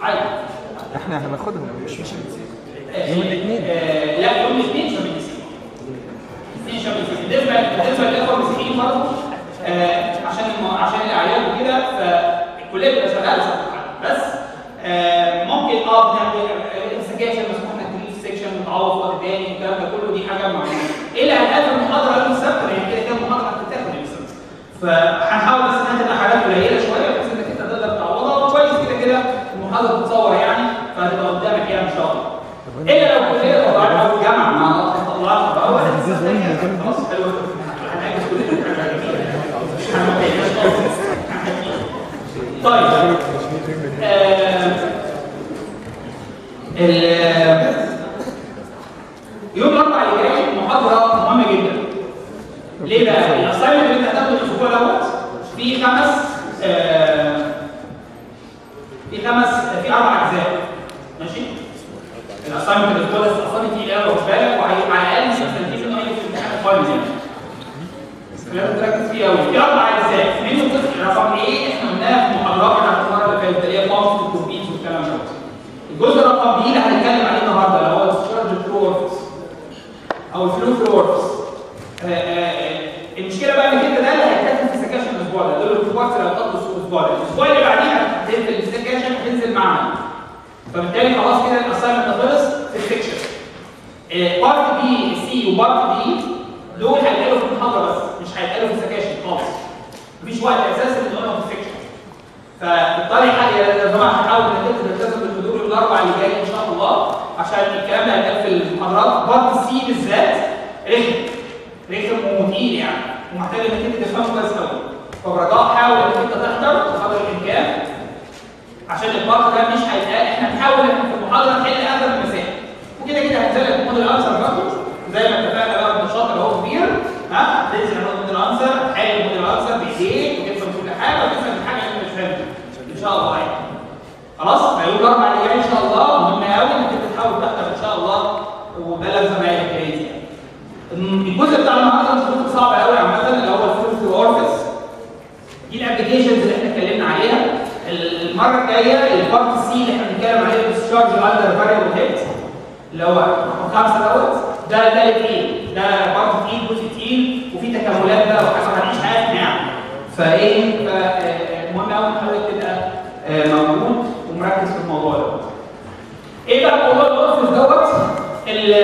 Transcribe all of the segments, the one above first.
عادي احنا هناخدهم مش مش يوم الاثنين لا يوم الاثنين شامبيونز ليج الاثنين شامبيونز ليج بالنسبه بالنسبه للاخوه المسيحيين برضه آه، عشان الم- عشان الاعياد وكده فالكليه بتبقى شغاله سبت وحد بس آه، ممكن اه بنعمل آه، السكاشن مسموح انك تجيب سكشن متعوض في وقت تاني الكلام ده كله دي حاجه معينه ايه اللي هيتقال في المحاضره يوم السبت لان كده كده المحاضره هتتاخد يوم السبت فهنحاول بس انها تبقى حاجات قليله شويه بحيث انك انت تقدر تعوضها وكويس كده كده المحاضره بتتصور يعني فهتبقى قدامك يعني ان شاء الله الا لو كليه طبعا او جامعه مع نقص طلعت بقى ولا خلاص حلو هنعكس كل طيب آه، ال- يوم الاربعاء اللي جاي محاضره مهمه جدا ليه بقى؟ الاسايمنت اللي انت هتاخده الاسبوع دوت في خمس آه، في خمس في اربع اجزاء ماشي؟ الاسايمنت الاسبوع ده اسايمنت تقيل قوي واخد بالك وعلى الاقل مش هتستنتج منه اي في الامتحان خالص يعني لازم تركز فيه قوي في اربع اجزاء منهم جزء رقم ايه احنا قلناه في المحاضرات بتاعت المره اللي فاتت اللي هي فانكشن والكومبينز والكلام ده الجزء رقم بي اللي هنتكلم عليه النهارده اللي هو الشارج فلو اورفيس او الفلو فلو اورفيس المشكله بقى انك انت ده اللي هيتكتب في سكاشن الاسبوع ده دول الريبورتس اللي هتاخده الاسبوع ده الاسبوع اللي بعديها هتنزل السكاشن هتنزل معمل فبالتالي خلاص كده الاساينمنت خلص في السكشن بارت بي سي وبارت دي دول هيتقالوا في المحاضره بس مش هيتقالوا في السكاشن خالص مفيش وقت اساسا نقولهم في السكشن فبالتالي حاجه يا جماعه هحاول انك انت تلتزم بالحضور يوم الاربعاء اللي جاي ان شاء الله عشان الكلام ده هيتقال في المحاضرات بارت سي بالذات رخم رخم وتقيل يعني ومحتاج انك انت تفهمه كويس قوي فبرجاء حاول انك انت تحضر بقدر الامكان عشان البارت ده مش هيتقال احنا بنحاول ان في المحاضره نحل اغلب المسائل وكده كده هنزل لك موديل انسر برضه زي ما اتفقنا بقى ان الشاطر اهو كبير ها تنزل على موديل انسر حل موديل انسر بايديك وتفهم كل حاجه وتفهم الحاجه اللي انت مش فاهمها ان شاء الله يعني خلاص فيوم الاربعاء اللي جاي ان شاء الله مهم قوي انك انت تحاول تحضر ان شاء الله وبلغ زمايلك يا ريت يعني الجزء بتاع النهارده مش جزء صعب قوي عامه اللي هو الفلوس اورفيس دي الابلكيشنز اللي احنا اتكلمنا عليها المره الجايه البارت سي اللي احنا بنتكلم عليه الديسشارج اندر فاريبل هيت اللي هو رقم خمسه دوت ده ده تقيل ده بارت تقيل جزء تقيل وفي تكاملات بقى وحاجه هنعيش حياتنا يعني فايه فالمهم قوي حضرتك تبقى آه، موجود ومركز في الموضوع دوت ايه بقى موضوع الاورفيس دوت ال-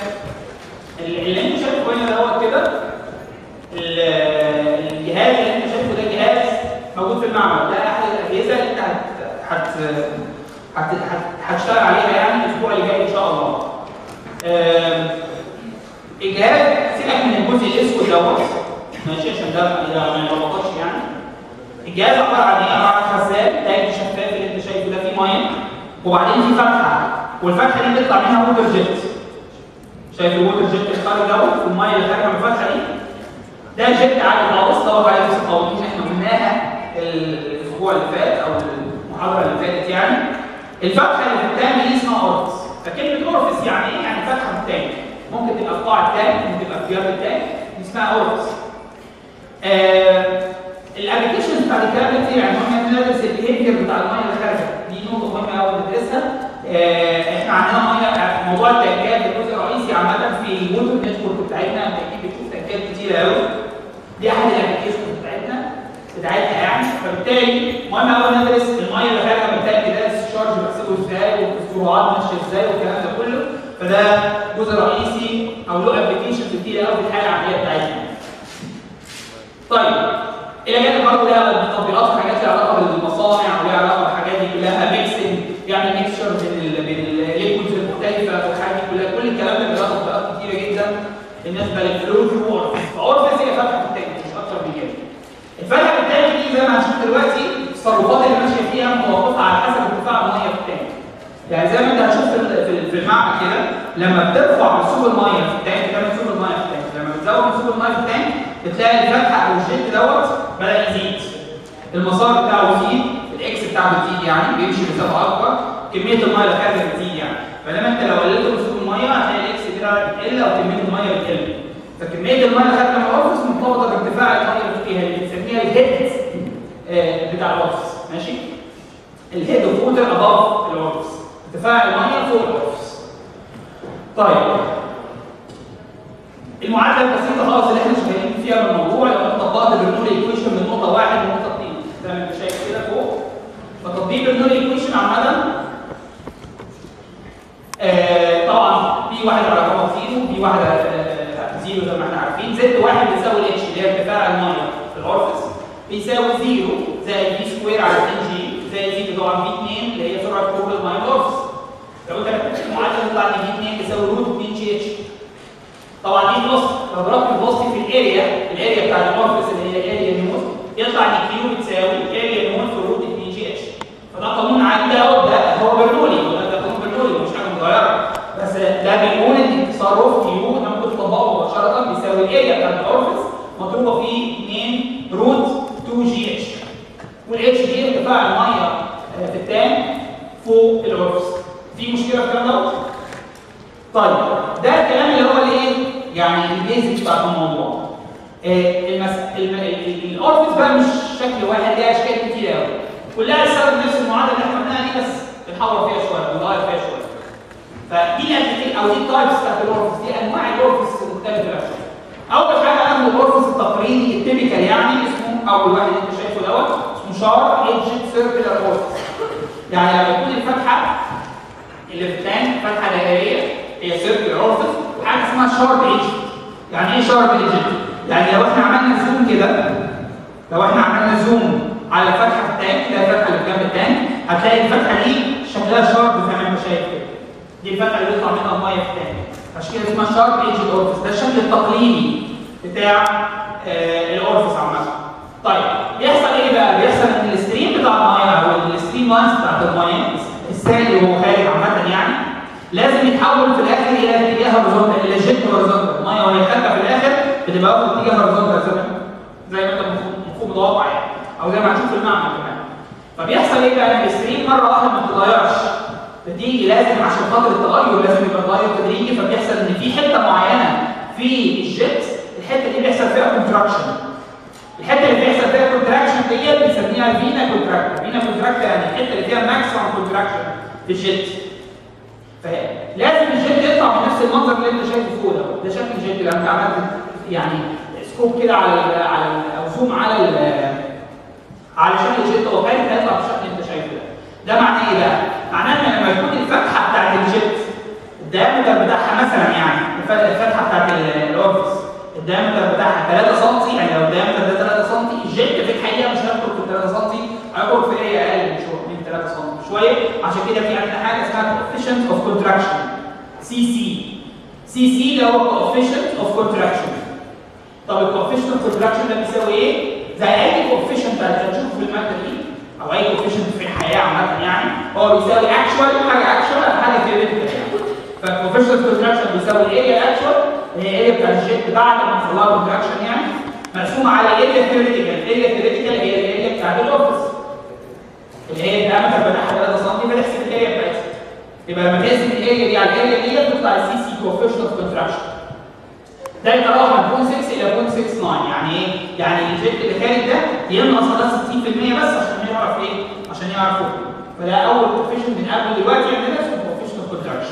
ال- اللي انت شايفه هنا دوت كده ال- الجهاز اللي انت شايفه ده جهاز موجود في المعمل ده احد الاجهزه اللي انت هت هت هت- هت- هتشتغل عليها يعني الاسبوع اللي جاي ان شاء الله. آم، الجهاز سيبك من الجزء الاسود دوت ماشي عشان ده ما ما يلخبطش يعني. الجهاز عباره عن ايه؟ عباره عن خزان تاج شفاف اللي انت شايفه ده فيه ميه وبعدين فيه فتحه والفتحه دي بيطلع منها ووتر جيت. شايف الووتر جيت اللي خارج دوت والميه اللي خارجه من الفتحه دي ده جيت عادي خالص طبعا على نفس القوانين اللي احنا قلناها الاسبوع اللي فات او المحاضره اللي فاتت يعني الفتحه اللي في التانك دي اسمها اورفس فكلمه اورفس يعني ايه؟ يعني فتحه في التانك ممكن تبقى في قاع التانك ممكن تبقى في جنب التانك دي اسمها اورفس آه الابلكيشنز بتاعت الكلام ده كتير يعني مهم ندرس البيهيفير بتاع الميه اللي خارجه دي نقطه مهمه قوي ندرسها آه احنا عندنا ميه موضوع التنكات ده جزء رئيسي عامه في الووتر نتورك بتاعتنا اكيد بتشوف تنكات كتيره قوي دي احد الابلكيشنز بتاعتنا بتاعتها يعني فبالتالي مهم قوي ندرس الميه اللي خارجه من التانك ده الشارج بحسبه ازاي والسرعات ماشيه ازاي والكلام ده كله فده جزء رئيسي او له ابلكيشنز كتير قوي في الحاله العمليه بتاعتنا. طيب الى جانب برضه لها تطبيقات وحاجات لها علاقه بالمصانع ولها علاقه بالحاجات دي كلها ميكسنج يعني ميكسشر بين ال بين الليكويدز المختلفه والحاجات دي كلها كل الكلام ده له تطبيقات كتيره جدا بالنسبه للفلويد واورفيس فاورفيس هي فتحه التانك مش اكتر من كده. الفتحه في التانك دي زي ما هنشوف دلوقتي التصرفات اللي ماشيه فيها متوقفه على حسب ارتفاع الميه في التانك. يعني زي ما انت هتشوف في ال- في ال- في المعمل كده لما بترفع منسوب الميه في التانك ده منسوب الميه في التانك لما بتزود منسوب الميه في التانك بتلاقي الفتحه او الجيت دوت بدا يزيد المسار بتاعه يزيد الاكس بتاعته بتزيد يعني بيمشي بسرعه اكبر كميه الميه اللي خارجه بتزيد يعني فلما انت لو قللت منسوب الميه هتلاقي الاكس كده بتقل او كميه الميه بتقل فكميه الميه اللي خارجه من الاورفس مرتبطه بارتفاع الميه اللي فيها اللي بنسميها الهيد آه، بتاع الاورفس ماشي الهيد اوف ووتر اباف ارتفاع الميه فوق الاورفس طيب المعادله البسيطه خالص اللي احنا شغالين فيها بالموضوع لو انت طبقت برنولي ايكويشن من نقطه واحد لنقطه اثنين زي ما انت شايف كده فوق فتطبيق برنولي ايكويشن عامه آه طبعا بي واحد على رقم زيرو بي واحد على آه، زيرو زي ما احنا عارفين زد واحد بيساوي الاتش اللي هي ارتفاع الميه في الاورفس بيساوي زيرو زائد بي سكوير على 2 جي زائد زيرو طبعا بي 2 اللي هي سرعه خروج الميه الاورفس لو انت ركبت المعادله تطلع ان بي 2 بيساوي روت 2 جي اتش طبعا دي فلوس لو ضربت الفلوسيتي في الاريا الاريا بتاع الاورفس اللي هي الاريا نيوز يطلع ان كيو بتساوي اريا نيوز في روت 2 جي اتش فده قانون عادي ده هو ده هو برنولي وده ده قانون برنولي مش حاجه متغيره بس ده بيقول ان التصرف كيو انا ممكن تطبقه مباشره بيساوي الاريا بتاع الاورفس مضروبه في 2 روت 2 جي اتش والاتش دي ارتفاع الميه آه، في التانك فوق الاورفس في مشكله في الكلام ده؟ طيب ده الكلام اللي هو الايه؟ يعني البيزكس بتاعت الموضوع. آه المس... الم... ال- ال- الاورفيس بقى مش شكل واحد ليها اشكال كتير قوي. كلها تستخدم نفس المعادله اللي احنا قلناها دي بس بنحور فيها شويه بنغير فيها شويه. فدي الابليكيشن او دي التايبس بتاعت الاورفيس دي انواع الاورفيس المختلفه بقى. اول حاجه اخد الاورفيس التقليدي التيبيكال يعني اسمه اول واحد انت شايفه دوت اسمه شارب ايدج سيركلر اورفيس. يعني لما يكون الفتحه اللي في التانك فتحه دائريه هي سيركل اورفيس وحاجه اسمها شارب ايجنت يعني ايه شارب ايجنت؟ يعني لو احنا عملنا زوم كده لو احنا عملنا زوم على فتحه في التانك ده الفتحه اللي في جنب التانك هتلاقي الفتحه دي شكلها شارب زي ما انت شايف كده دي الفتحه اللي بيطلع منها الميه في التانك عشان كده اسمها شارب ايجنت اورفيس ده الشكل التقليدي بتاع آه الاورفيس عامه طيب بيحصل ايه بقى؟ بيحصل ان الستريم بتاع الميه او الستريم لاينز بتاعت الميه السائل اللي هو خارج عامه يعني لازم يتحول في الاخر الى اتجاه هوريزونتال الى جيت هوريزونتال الميه وهي خارجه في الاخر بتبقى واخده اتجاه هوريزونتال زي ما زي ما انت المفروض متوقع يعني او زي ما هنشوف في المعمل كمان فبيحصل ايه بقى؟ ان الستريم مره واحده ما بتتغيرش بتيجي لازم عشان خاطر التغير لازم يبقى تغير تدريجي فبيحصل ان في حته معينه في الجيت الحته دي بيحصل فيها كونتراكشن الحته اللي بيحصل فيها كونتراكشن دي بنسميها فينا كونتراكت فينا كونتراكت يعني الحته اللي فيها ماكسيمم كونتراكشن في الجيت فلازم الجيت يطلع بنفس المنظر اللي انت شايفه فوق ده ده شكل الجيت لو انت عملت يعني سكوب كده على ال على ال او زوم على ال على شكل الجيت هو خارج هيطلع بالشكل اللي انت شايفه ده ده معناه ايه بقى؟ معناه ان لما يكون الفتحه بتاعت الجيت الدايمتر بتاعها مثلا يعني الفتحه بتاعت الاورفيس الدايمتر بتاعها 3 سم يعني لو الدايمتر ده 3 سم الجيت في الحقيقه مش هيخرج في 3 سم هيخرج في اريا اقل من شويه من 3 سم شويه عشان كده في عندنا حاجه اسمها coefficient of contraction سي سي سي سي اللي هو coefficient of contraction طب الكوفيشنت اوف contraction ده بيساوي ايه؟ زي اي coefficient هتشوفه في الماده دي او اي coefficient في الحياه عامه يعني هو بيساوي actual حاجه actual حاجه theoretical يعني فالكوفيشنت اوف contraction بيساوي الاريا الاكشوال اللي هي الاريا بتاع الجيت بعد ما حصل لها كونتراكشن يعني مقسومه على اريا ثيوريتيكال الاريا ثيوريتيكال هي الاريا بتاعت الاوفيس اللي هي الدايمتر بتاعها 3 سم فتحسب الاريا بتاعتها يبقى لما تقسم الاريا دي على الاريا دي بتطلع السي سي كوفيشنت اوف كونتراكشن ده يتراوح من 0.6 الى 0.69 يعني ايه؟ يعني الجيت اللي خارج ده ينقص ده 60% بس عشان يعرف ايه؟ عشان يعرف فوق فده اول كوفيشنت من قبل دلوقتي عندنا اسمه كوفيشنت اوف كونتراكشن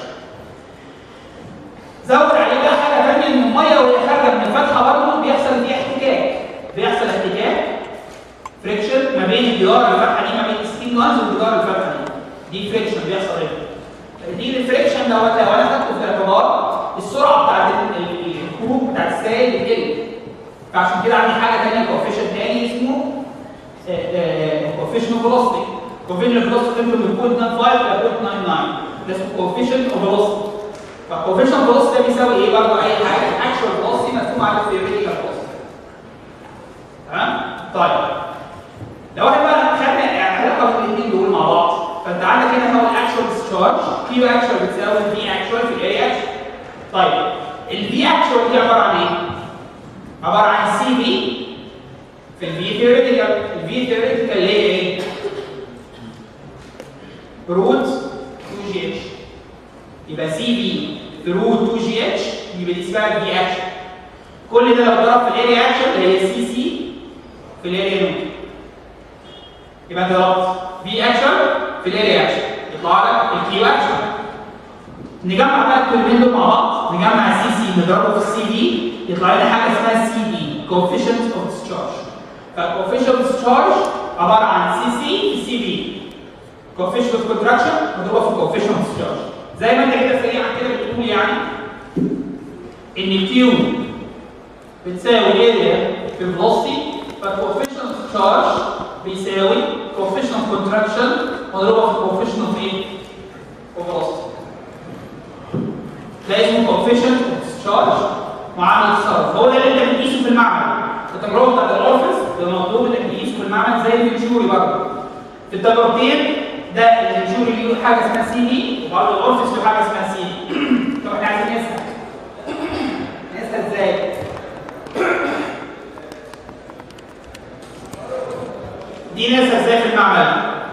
زود عليه بقى حاجه ثانيه ان الميه وهي خارجه من الفتحه برضه بيحصل فيها احتكاك بيحصل احتكاك فريكشن ما بين جدار الفتحه دي ما بين السكين لاينز وجدار الفتحه دي دي فريكشن بيحصل هنا دي الفريكشن دوت لو انا خدته في الاعتبار السرعه بتاعت الخروج بتاعت السائل بتقل فعشان كده عندي حاجه ثانيه كوفيشن ثاني اسمه كوفيشن فيلوسيتي كوفيشن فيلوسيتي قيمته من 0.95 الى 0.99 ده اسمه كوفيشن فيلوسيتي فالكوفيشن فيلوسيتي ده بيساوي ايه برضه اي حاجه الاكشوال فيلوسيتي مقسوم على الثيوريتيكال فيلوسيتي تمام طيب لو احنا بقى خدنا علاقه بين الاثنين دول مع بعض فانت عندك هنا هو الاكشوال ديسشارج كيو اكشوال بتساوي في اكشوال في الاريا اكشوال طيب الفي اكشوال دي عباره عن ايه؟ عباره عن السي في في الفي ثيوريتيكال الفي ثيوريتيكال اللي هي ايه؟ روت 2 جي اتش يبقى سي في في روت 2 جي اتش يبقى دي اسمها في اكشن كل ده لو ضرب في الاريا اكشن اللي هي سي سي في الاريا نوت يبقى انت ضربت في اكشن في الاريا اكشن يطلع لك الكيو اكشن نجمع بقى الكلمتين دول مع بعض نجمع السي سي نضربه في السي دي يطلع لنا حاجه اسمها سي دي coefficient of discharge فالcoefficient of discharge عباره عن سي سي في سي بي coefficient of contraction مضروبه في coefficient of discharge زي ما انت كده سريعا كده بتقول يعني ان الكيو بتساوي اريا في velocity فالcoefficient of charge بيساوي coefficient of contraction مضروبه في coefficient of ايه؟ of velocity ده اسمه coefficient of discharge معامل التصرف هو ده اللي انت بتقيسه في المعمل التجربه بتاعت الاورفيس بيبقى مطلوب انك تقيسه في المعمل زي الفينشوري برضه في التجربتين ده الفينشوري له حاجه اسمها سي دي وبرضه الاورفيس له حاجه اسمها سي دي طب احنا عايزين نسال نسال ازاي؟ دي نسال ازاي في المعمل؟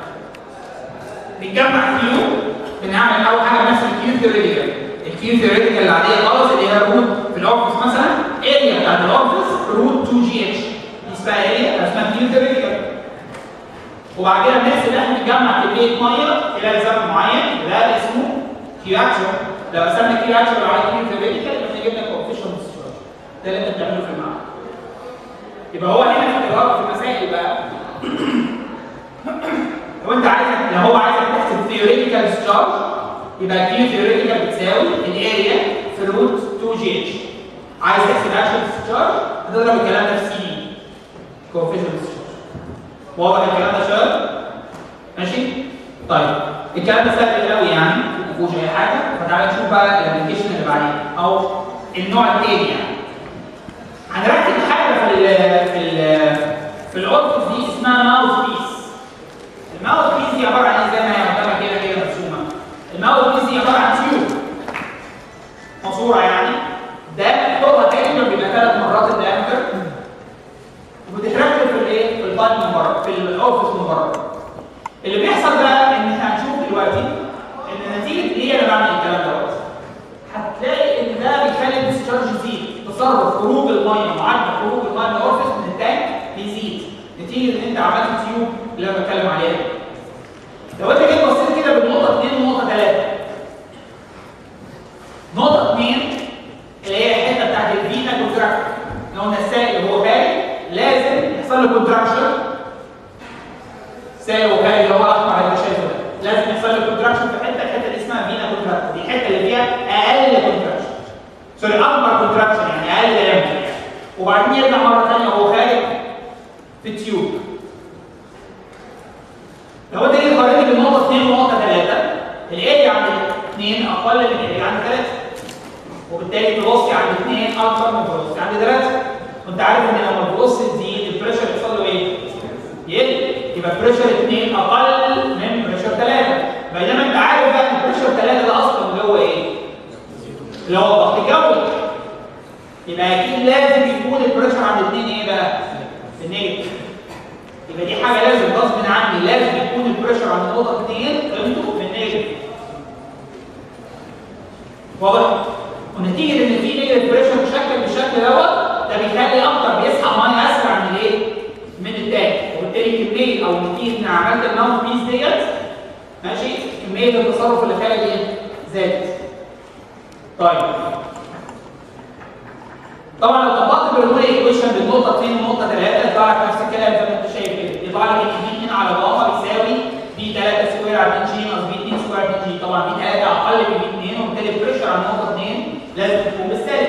بنجمع كيو بنعمل اول حاجه بنحسب الكيو ثيوريتيكال الكيو ثيوريتيكال العاديه خالص اللي هي روت في الاوفيس مثلا اريا بتاعت الاوفيس روت 2 جي اتش دي اسمها اريا اسمها كيو ثيوريتيكال وبعد كده بنحسب احنا بنجمع كميه ميه خلال زمن معين ده اسمه كيو اكشن لو قسمنا كيو اكشن على كيو ثيوريتيكال احنا جبنا كوفيشن ده اللي انت بتعمله في المعمل يبقى هو هنا في الجواب في المسائل بقى لو انت عايز لو هو عايزك تحسب ثيوريتيكال ديسشارج يبقى كيو ثيوريتيكال بتساوي الاريا في روت 2 جي اتش عايز تحسب اكشن ديسشارج هتضرب الكلام ده في سي دي كوفيشن ديسشارج واضح الكلام ده شباب ماشي طيب الكلام ده سهل قوي يعني ما فيهوش اي حاجه فتعالى نشوف بقى الابلكيشن اللي بعديه او النوع الثاني يعني هنركب حاجه في ال في ال في الاوركس دي اسمها ماوث بيس الماوث بيس دي عباره عن ايه زي ما هي قدامك كده كده مرسومه الماوث بيس دي عباره عن تيوب ماسوره يعني ده طولها تقريبا بيبقى ثلاث مرات الدايمتر وبتتركب في الايه؟ في البايب من بره في الاوفيس من بره اللي بيحصل بقى ان احنا هنشوف دلوقتي ان نتيجه ايه انا بعمل الكلام دوت هتلاقي ان ده بيخلي الديسشارج يزيد تصرف خروج الميه معدل خروج الميه من الاورفيس من التانك بيزيد نتيجه ان انت عملت تيوب اللي انا بتكلم عليها لو انت جيت بصيت كده بالنقطه 2 ونقطه 3 نقطه 2 اللي هي الحته بتاعت الفينا كونتراكشن لو قلنا السائل اللي هو خارج لازم يحصل له كونتراكشن سائل وخارج اللي هو الاحمر اللي انت شايفه ده لازم يحصل له كونتراكشن في حته الحته دي اسمها فينا كونتراكشن دي الحته اللي فيها اقل كونتراكشن سوري اكبر كونتراكشن يعني اقل دايمتر وبعدين يرجع مره ثانيه وهو خارج في التيوب لو انت جيت قارنت بين نقطه 2 ونقطه 3 الاريا عند 2 اقل من الاريا عند 3 وبالتالي الفيلوسيتي عند 2 اكبر من الفيلوسيتي عند 3 وانت عارف ان لما الفيلوسيتي تزيد البريشر يحصل له ايه؟ يقل يبقى بريشر 2 اقل من بريشر 3 بينما انت عارف بقى ان بريشر 3 ده اصلا اللي هو ايه؟ اللي هو الضغط الجوي يبقى اكيد لازم يكون البريشر عند 2 ايه بقى؟ النيجاتيف يبقى دي حاجه لازم غصب عني لازم يكون البريشر عند نقطه 2 قيمته بالنيجاتيف واضح؟ ونتيجه ان في نيجاتيف بريشر بشكل بالشكل دوت ده بيخلي اكتر بيسحب ميه اسرع من الايه؟ من التانك وبالتالي كميه او نتيجه ان عملت الماوث بيس ديت ماشي كميه التصرف اللي خارج ايه؟ زادت. طيب طبعا لو طبقت بالرول ايكويشن بالنقطه 2 ونقطه 3 يطلع لك نفس الكلام زي ما انت شايف كده يطلع لك ان بي 2 على جاما بيساوي بي 3 سكوير على 2 جي ناقص بي 2 سكوير على 2 جي طبعا بي 3 اقل من بي 2 وبالتالي البريشر على النقطه 2 لازم تكون بالسالب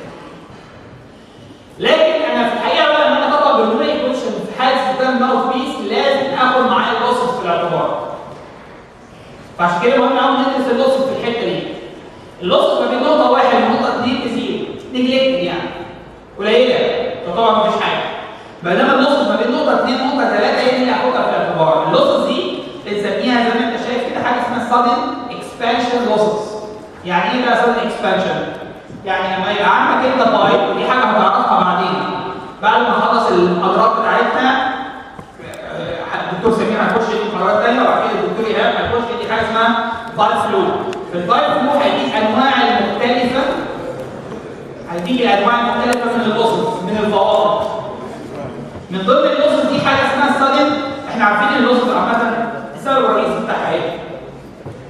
لكن انا في الحقيقه بقى لما انا اطبق بالرول ايكويشن في حاله استخدام ماوث بيس لازم اخد معايا اللوسز في الاعتبار فعشان كده مهم قوي ندرس اللوسز في الحته دي اللوسز ما بين نقطه 1 ونقطه 2 بزيرو نجلكت يعني قليله فطبعا مفيش حاجه بينما اللوسز ما بين نقطه 2 ونقطه 3 هي اللي هاخدها في الاعتبار اللوسز دي بنسميها زي ما انت شايف كده حاجه اسمها sudden expansion losses يعني ايه بقى sudden expansion يعني لما يبقى عندك انت بايب ودي حاجه هتعرفها بعدين بعد ما نخلص المحاضرات بتاعتنا الدكتور سمير هيخش يدي محاضرات ثانيه وبعد كده الدكتور ايهاب هيخش يدي حاجه اسمها بايب فلو في البايب فلو هيديك انواع المختلفه هيديك الانواع المختلفه من اللوسز من الفوائد من ضمن اللوسز دي حاجه اسمها السادن احنا عارفين اللوسز عامه السبب الرئيسي بتاعها ايه؟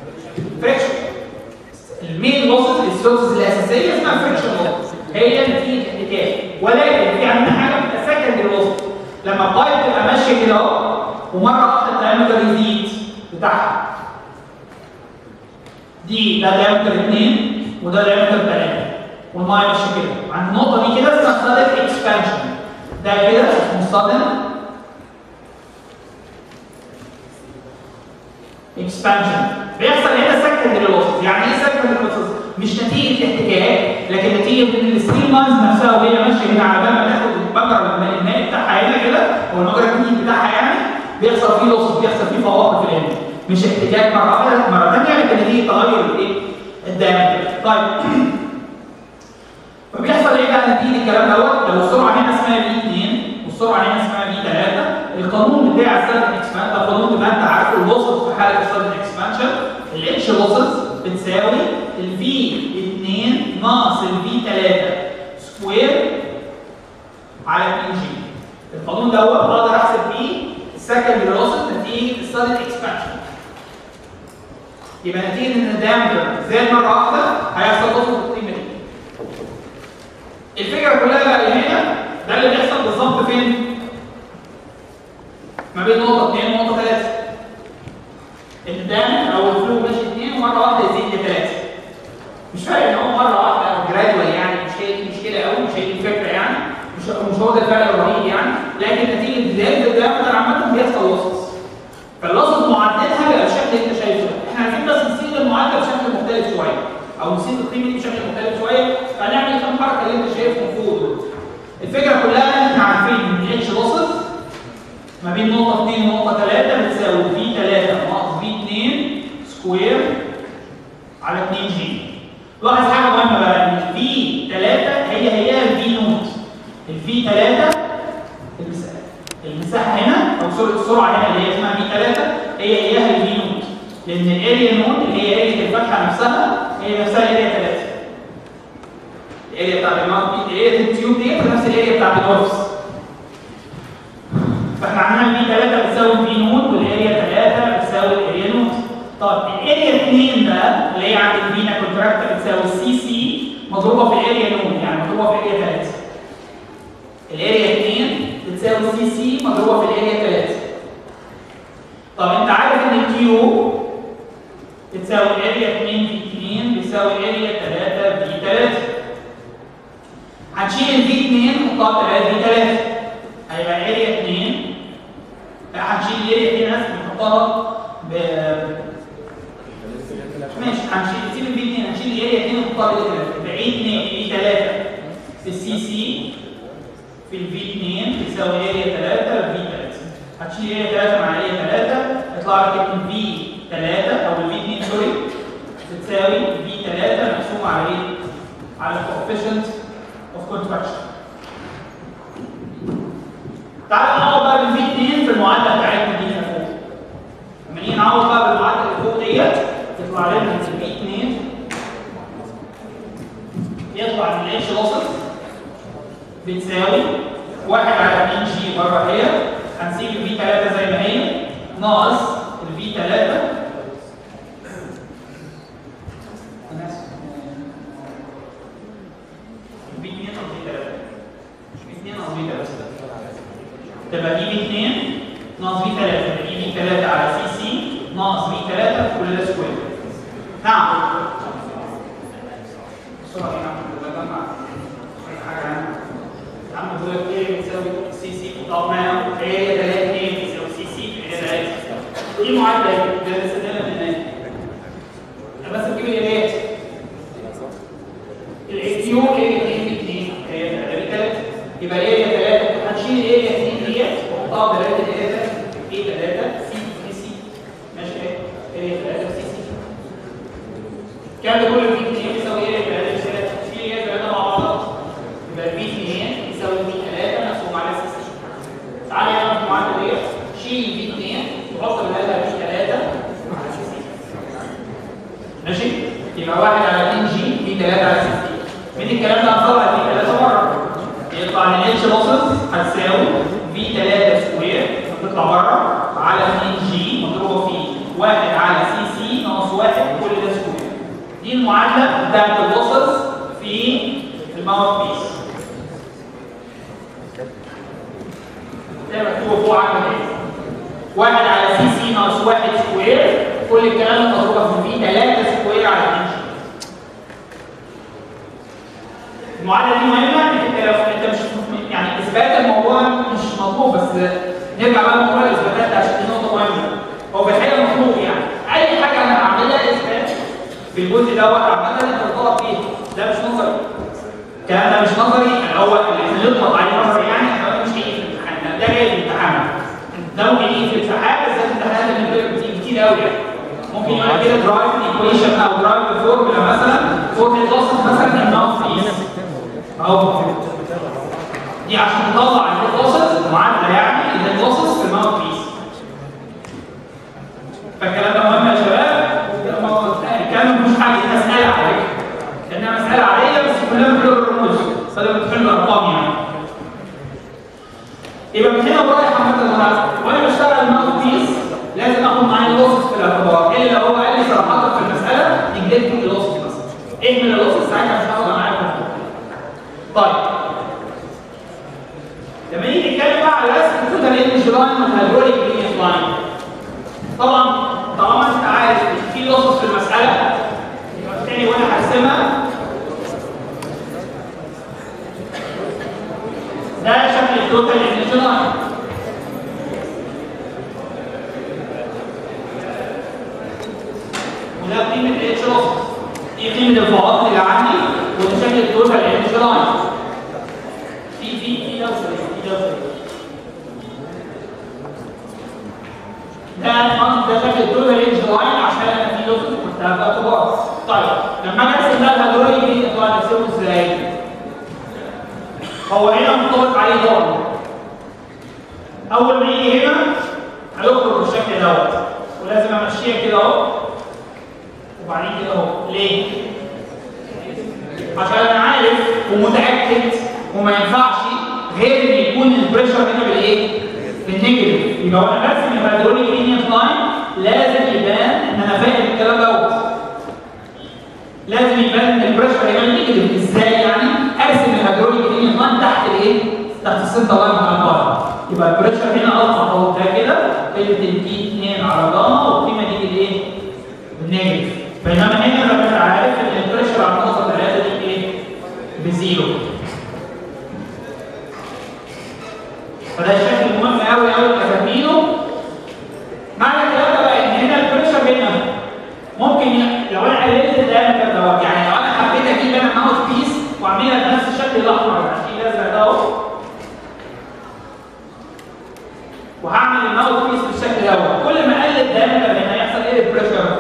الفريكشن المين لوسز السورسز الاساسيه اسمها فريكشن لوسز هي نتيجه الاحتكاك ولكن في عندنا حاجه بتبقى سكندري لوسز لما البايب تبقى ماشيه كده اهو ومره واحده الدايمتر يزيد بتاعها دي ده دايمتر 2 وده دايمتر 3 والميه ماشيه كده عند النقطه دي كده اسمها سادن اكسبانشن ده كده اسمه سادن اكسبانشن بيحصل هنا سكندري لوسز يعني ايه سكندري لوسز مش نتيجه احتكاك لكن نتيجه ان الستيل لاينز نفسها وهي ماشيه هنا على بال ما تاخد المجرى الماء المائي بتاعها هنا كده او المجرى الجديد بتاعها يعني بيحصل فيه لوسز بيحصل فيه فواقع في الهند مش احتكاك مره واحده مره ثانيه لكن نتيجه تغير الايه الدايمتر طيب فبيحصل ايه بقى نتيجه الكلام دوت لو السرعه هنا اسمها في 2 والسرعه هنا اسمها في 3 القانون بتاع السادن اكسبانشن ده قانون تبقى انت عارفه اللوسز في حاله السادن اكسبانشن الاتش لوسز بتساوي الفي 2 ناقص الفي 3 سكوير على 2 جي القانون دوت اقدر احسب بيه السكندري لوسز نتيجه السادن اكسبانشن يبقى نتيجه ان الدايمتر زاد مره واحده هيحصل لوسز بالقيمه دي الفكره كلها بقى هنا ده اللي بيحصل بالظبط فين؟ ما بين نقطه 2 ونقطه 3 الدم او الفلو ماشي 2 ومره واحده يزيد ل 3 مش فارق ان هو مره واحده او جرادوال يعني مش هي دي مشكله قوي مش هي دي الفكره يعني مش مش هو ده الفرق الرهيب يعني لكن نتيجه زياده الدايمتر عامه بيحصل لصص فاللصص معدلها بيبقى بالشكل اللي انت شايفه ده احنا عايزين بس نسيب المعادله بشكل مختلف شويه او نسيب القيمه دي بشكل مختلف شويه فهنعمل كام حركه اللي انت شايفهم فوق دول الفكره كلها ان احنا عارفين ان اتش لوسز ما بين نقطه 2 ونقطه 3 بتساوي في 3 ناقص في 2 سكوير على 2 جي لاحظ حاجه مهمه بقى ان في 3 هي هي الفي نوت الفي 3 المساحه المساحه هنا او سوري السرعه هنا اللي هي اسمها في 3 هي هي الفي نوت لان الاريا نوت اللي هي اريا الفتحه نفسها هي نفسها اريا 3 الاريا بتاعت الماوث اريا التيوب دي نفس الاريا بتاعت الاورفس فاحنا عندنا في 3 بتساوي في نوت والاريا 3 بتساوي الاريا نوت طب الاريا 2 بقى اللي هي عند الفينا كونتراكت بتساوي سي سي مضروبه في الاريا نوت يعني مضروبه في الاريا 3 الاريا 2 بتساوي سي سي مضروبه في الاريا 3 طب انت عارف ان الكيو بتساوي اريا 2 في 2 بيساوي اريا 3 في 3 هنشيل الفي 2 نحطها 3 في 3 هيبقى اريا 2 لا هنشيل الاريا 2 ناس نحطها ب ماشي هنشيل نسيب الفي 2 هنشيل الاريا 2 ونحطها ب 3 يبقى ايه 2 في 3 في السي سي في الفي 2 بيساوي اريا 3 في 3 هتشيل اريا 3 مع اريا 3 يطلع لك ان في 3 او الفي 2 سوري بتساوي في 3 مقسوم على ايه؟ على الكوفيشنت اوف كونتراكشن تعال نعوض بقى بالفي 2 في المعادله بتاعتنا دي هنا فوق لما نيجي نعوض بقى بالمعادله اللي فوق ديت تطلع لنا ان الفي 2 يطلع من الاتش لوسز بتساوي 1 على 2 جي بره هي هنسيب الفي 3 زي ما هي ناقص الفي 3 انا اسف الفي 2 او في 3 في 2 او في 3 تبقى دي في 2 ناقص في 3 تبقى دي في 3 على سي سي ناقص في 3 في كل ده سكوير نعم بسرعه يا عم بجمع حاجه عنها يا عم بقول لك ايه بتساوي سي سي طب ما ايه 3 2 بتساوي سي سي ايه 3 دي معادله ايه ده لسه ده من هناك انا بس بجيب الاريات الاكيو اريا 2 2 هي 3 يبقى اريا 3 هنشيل الاريا 2 ديت ونحطها ب 3 اريا ايه 3 سي سي سي ماشي ايه اريا 3 سي سي الكلام ده كله في 2 بيساوي اريا 3 شيل اريا 3 مع بعض يبقى في 2 يساوي في 3 مقسوم على سي سي تعالى يلا في المعادله ديت شيل في 2 وحط بدالها في 3 على سي سي ماشي يبقى 1 على 2 جي في 3 على 6 من الكلام ده هنطلع في 3 مره يطلع ان اتش لوسز هتساوي في 3 سكوير هتطلع بره على 2 جي مضروبه في 1 على سي سي ناقص 1 كل ده دي المعادله بتاعت اللوسز في الماوث بيس زي ما مكتوب فوق عامل ايه واحد على سي سي ناقص واحد سكوير كل الكلام ده مضروبه في في 3 سكوير على 2 المعادله دي مهمه انت لو انت مش يعني اثبات الموضوع مش مطلوب بس نرجع بقى لموضوع الاثباتات ده عشان دي نقطه مهمه هو في الحقيقه مطلوب يعني اي حاجه انا هعملها اثبات في الجزء دوت عامه انت بتطلب فيه ده مش نظري الكلام ده مش نظري الاول اللي احنا نطلق عليه نظري يعني احنا مش هيجي في الامتحان ده جاي في الامتحان ده ممكن يجي في الامتحان بس الامتحانات اللي بتبقى بتيجي كتير قوي يعني ممكن يقول لك كده درايف ايكويشن او درايف فورمولا مثلا فورمولا لوسز مثلا الناقص اهو دي عشان تطلع اللوسز معادله يعني ان اللوسز في الماوث بيس فالكلام ده مهم يا شباب الكلام مش حاجه مساله على فكره لانها مساله عاديه بس كلها بنقول الرموز بدل ما تحل الارقام يعني يبقى من هنا ورايح عامه انا وانا بشتغل الماوث بيس لازم اخد معايا اللوسز في الاعتبار الا هو قال لي صراحه في المساله نجلت اللوسز بس ايه من اللوسز ساعتها مش هاخد معايا طيب لما نيجي نتكلم بقى على رسم التوتال انرجي لاين والهيدروليك جريدينت لاين طبعا طالما انت عارف ان في لوسز في المساله يبقى تاني وانا هرسمها ده شكل التوتال انرجي لاين وده قيمه الاتش لوسز دي قيمه الفواصل اللي عندي وده شكل التوتال انرجي لاين في في في دوسه في دوسه ده ده شكل التوتال انرجي لاين عشان انا في دوسه كنت هبقى كبار طيب لما اجي ارسم ده الهيدروليك دي طبعا ارسمه ازاي؟ هو هنا منطبق عليه ضرب اول ما يجي هنا هيخرج بالشكل دوت ولازم امشيها كده اهو وبعدين كده اهو ليه؟ عشان انا عارف ومتاكد وما ينفعش غير ان يكون البريشر هنا بالايه؟ بالنيجاتيف يبقى وانا برسم الهيدروليك لينير لاين لازم يبان ان انا فاهم الكلام دوت لازم يبان ان البريشر هنا نيجاتيف ازاي يعني؟ ارسم الهيدروليك لينير لاين تحت الايه؟ تحت السنتر لاين بتاع البار يبقى البريشر هنا الفا اهو ده كده قيمه البي 2 على جاما والقيمه دي بالايه؟ بالنيجاتيف بينما هنا لما انت عارف ان البريشر على النقطه 3 دي ايه؟ بزيرو فده شكل مهم قوي قوي تبقى فاهمينه معنى الكلام ده بقى ان هنا البريشر هنا ممكن ي... لو انا قللت الدايمتر دوت يعني لو انا حبيت اجيب انا ماوث بيس واعملها بنفس الشكل الاحمر ده في الازرق ده اهو وهعمل الماوث بيس بالشكل دوت كل ما اقلل الدايمتر هنا هيحصل ايه البريشر؟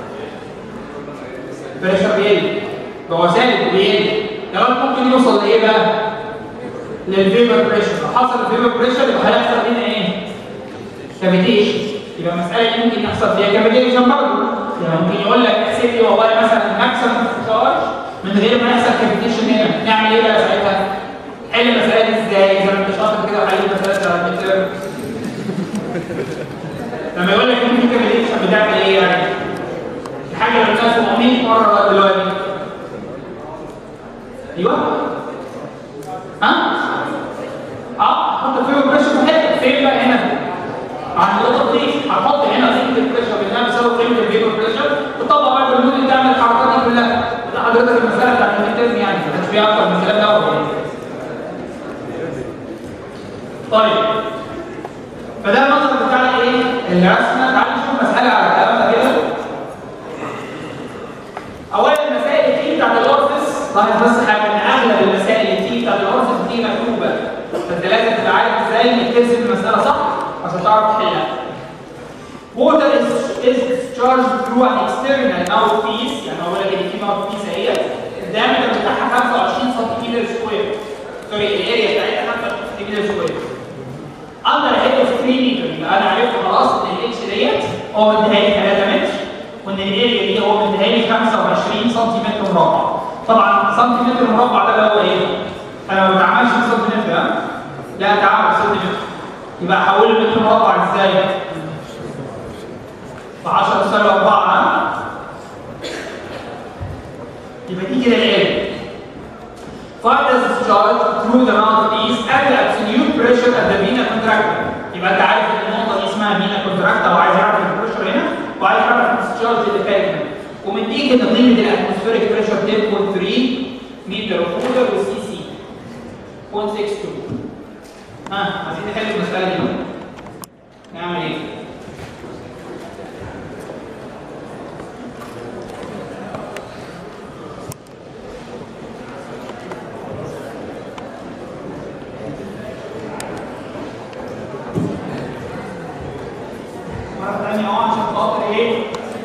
البريشر بيقل هو ثابت بيقل كمان ممكن يوصل لايه بقى؟ للفيبر بريشر لو حصل الفيبر بريشر يبقى هيحصل هنا ايه؟ كافيتيشن يبقى المساله دي ممكن يحصل فيها كافيتيشن برضه يعني ممكن يقول لك احسب لي والله مثلا ماكسيمم تشارج من غير ما يحصل كافيتيشن هنا نعمل ايه بقى ساعتها؟ حل المساله دي ازاي؟ زي ما انت شاطر كده وحل المساله على المتر لما يقول لك ممكن كافيتيشن بتعمل ايه يعني؟ الحاجه اللي قلتها 700 مره دلوقتي ايوه ها؟ اه حط فيه بريشر في حته فين بقى هنا؟ عند النقطه دي هتحط هنا قيمه البريشر لانها بتساوي قيمه الفيبر بريشر وتطبق بقى الهرمون تعمل الحركات دي كلها ده حضرتك المساله بتاعت الميترم يعني مش فيها اكتر من الكلام ده يعني. طيب فده المنظر بتاع الايه؟ الرسمه تعالى نشوف مساله على الكلام ده كده اولا المسائل اللي بتاعت الاورفس لاحظ بس حاجه ان اغلب المسائل اللي بتيجي بتاعت الاورفس بتيجي مكتوبه فانت لازم تبقى عارف ازاي انك ترسم المساله صح عشان تعرف تحلها. Water is, is discharged through an external mouthpiece يعني هو لك ان في mouthpiece اهيت الدايمتر بتاعها 25 سنتيمتر سكوير سوري الاريا بتاعتها 25 سنتيمتر سكوير اندر هيد اوف 3 متر يبقى انا عرفت خلاص ان الاتش ديت هو مديها لي 3 متر وان الاريا دي هو مديها لي 25 سنتيمتر مربع طبعا سنتيمتر مربع ده اللي هو ايه؟ انا ما بعملش سنتيمتر ها؟ لا تعامل سنتيمتر يبقى احوله لمتر مربع ازاي؟ ب 10 سالب 4 ها؟ find the discharge through the mouthpiece at the absolute pressure at the vena contracta يبقى انت عارف ان النقطه دي اسمها فينا كونتراكتا وعايز يعرف البريشر هنا وعايز يعرف الديسشارج اللي خارج هنا ومديك ان قيمه الاتموسفيريك بريشر 10.3 متر وفوتر والسي سي 0.62 ها عايزين نحل المساله دي بقى. نعمل ايه؟ مرة ثانية اهو عشان خاطر ايه؟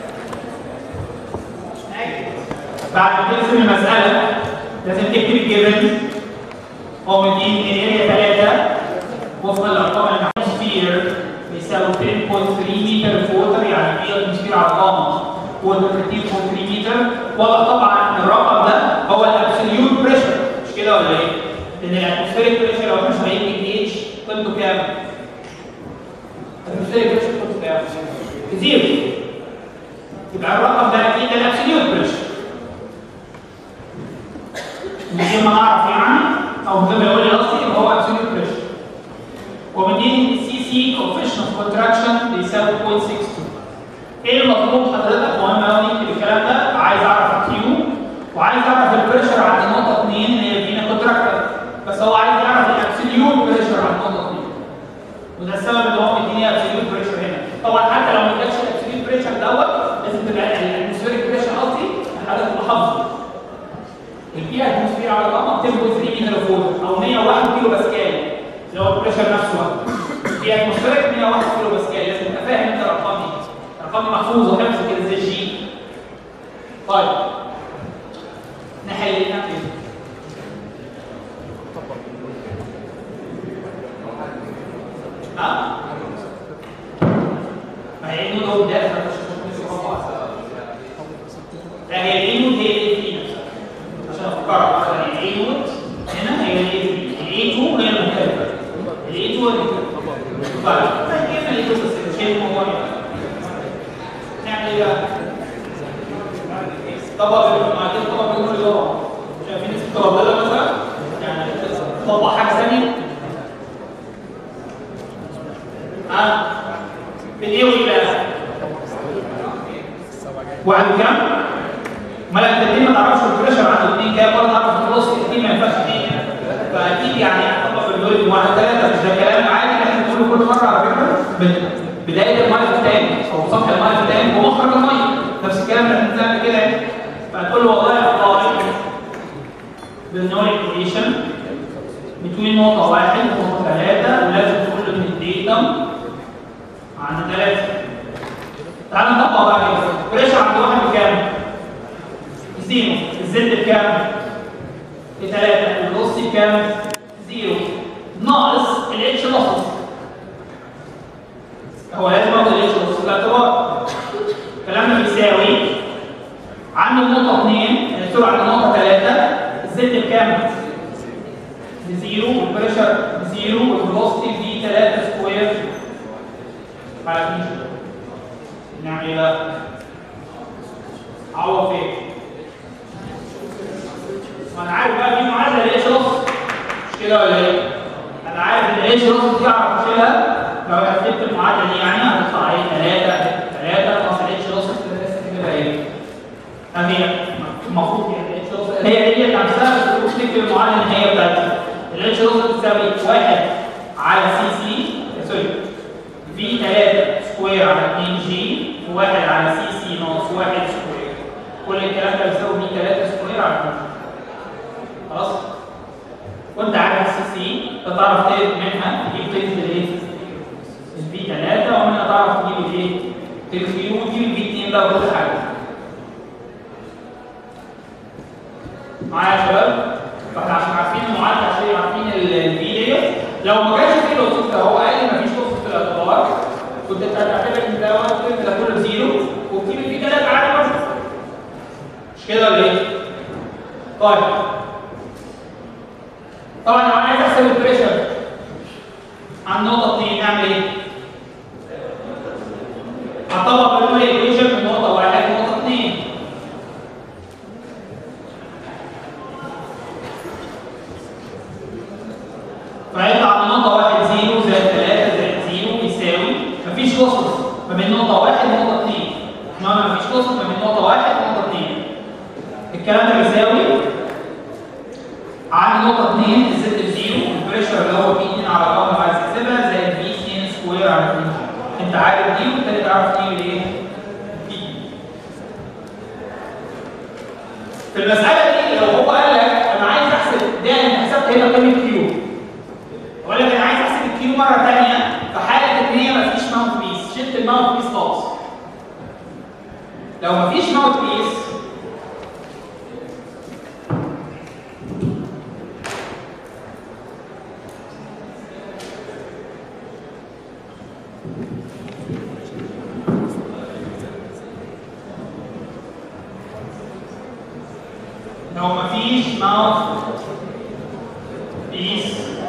بعد ما ترسم المسألة لازم تكتب الجبن هو مدين من اريا 3 وفقا للارقام اللي معانا سفير بيساوي 10.3 متر فوتر يعني 100 اتموسفير على القمر فوتر 13.3 متر واضح طبعا ان الرقم ده هو الابسوليوت بريشر مش كده ولا ايه؟ لان الاتموسفيريك بريشر لو احنا شغالين بالجيج قيمته كام؟ الاتموسفيريك بريشر قيمته كام؟ زيرو يبقى الرقم ده اكيد الابسوليوت بريشر من غير ما نعرف يعني او من غير ما يقول لي قصدي يبقى هو ابسوليوت بريشر ومدين السي سي كوفيشن اوف كونتراكشن بيساوي 0.62 ايه المطلوب حضرتك مهم قوي نكتب الكلام ده عايز اعرف الكيو وعايز اعرف البريشر عند النقطه 2 اللي هي فينا كونتراكتر بس هو عايز يعرف الابسوليوت بريشر عند النقطه 2 وده السبب ان هو مديني ابسوليوت بريشر هنا طبعا حتى لو ما ادكش الابسوليوت بريشر دوت لازم تبقى الاتموسفيريك بريشر قصدي حضرتك تبقى حافظه البيئه اتموسفير على القمر 10.3 متر فوق او 101 كيلو باسكال اللي هو البريشر نفسه البيئه اتموسفيريك 101 كيلو باسكال لازم تبقى فاهم انت الارقام دي الارقام دي محفوظه حفظ كده زي الجي طيب نحل هنا ها؟ ما هي النود هو بداية لا هي الانود هي الاي في نفسها عشان افكرك مثلا الانود هنا هي الاي في الاي 2 هي المختلفة الاي 2 هو المختلفة طيب كيف الاي 2 بس شيء الموضوع نعمل ايه بقى؟ طبق بالمعادل طبق بالنور طبعا شايفين الطبق ده مثلا يعني طبق حاجة ثانية ها بالايه وايه وعن كام؟ ما لا انت ليه ما تعرفش البريشر عنده 2 كام ولا تعرف الفلوس اكيد ما ينفعش 2 فاكيد يعني هتطبق بالدور واحد ثلاثه مش ده كلام عادي احنا بنقوله كل مره على فكره بدايه الميه في التانك او سطح الميه في التانك ومخرج الميه نفس الكلام اللي احنا بنعمل كده فهتقول له والله يا طارق بالنوع ايكويشن بتوين نقطه واحد ونقطه ثلاثه ولازم تقول له ان الديتم عند ثلاثة تعال نطبق بقى كده بريشر عند واحد بكام؟ زيرو الزد بكام؟ بثلاثة النص بكام؟ زيرو ناقص الاتش نص هو لازم اخد الاتش نص في الاعتبار الكلام ده بيساوي عند النقطة 2 السرعة عند النقطة 3 الزد بكام؟ بزيرو والبريشر بزيرو والفلوسيتي دي 3 سكوير عارفين نعمل ايه بقى؟ عوض فين؟ ما انا عارف بقى في معادله ليش نص مش كده ولا ايه؟ انا عارف ان ليش نص دي اعرف اشيلها لو رتبت المعادله دي يعني هتطلع ايه 3 3 ناقص اتش نص كده ايه؟ هي المفروض يعني اتش نص هي دي نفسها بس تكتب المعادله النهائيه بتاعتها الاتش نص بتساوي 1 على سي سي سوري في 3 سكوير على 2 جي وواحد على سي سي ناقص 1 سكوير كل الكلام ده بيساوي في 3 سكوير على 2 خلاص وانت عارف السي سي تعرف تجيب منها تجيب قيمه الايه؟ الفي 3 ومنها تعرف تجيب الايه؟ الفي وتجيب الفي 2 بقى وكل حاجه معايا يا شباب؟ فاحنا عشان عارفين المعادله عشان عارفين الفي ديت لو ما كانش في لوسيس هو قال لي مفيش لوسيس في الاعتبار كنت تعتبر ان ده واحد ده كله زيرو وتجيب الفي 3 عادي برضه مش كده ولا ايه؟ طيب طبعا لو انا عايز احسب البريشر عن نقطه 2 نعمل ايه؟ هطبق بالنوع ايكويشن من نقطه 1 لنقطه 2 الكلام ده بيساوي عندي نقطة 2 الزد بزيرو البريشر اللي هو بي 2 على الرقم اللي عايز تحسبها زائد بي 2 سكوير على 2 جي انت عارف دي والتاني تعرف دي والايه؟ دي في المسألة دي لو هو قال لك أنا عايز أحسب ده أنت حسبت هنا قيمة كيو وقال لك أنا عايز أحسب الكيو مرة تانية في حالة إن هي مفيش ماونت بيس شلت الماونت بيس خالص لو مفيش ماونت بيس لو مفيش ماوس بيس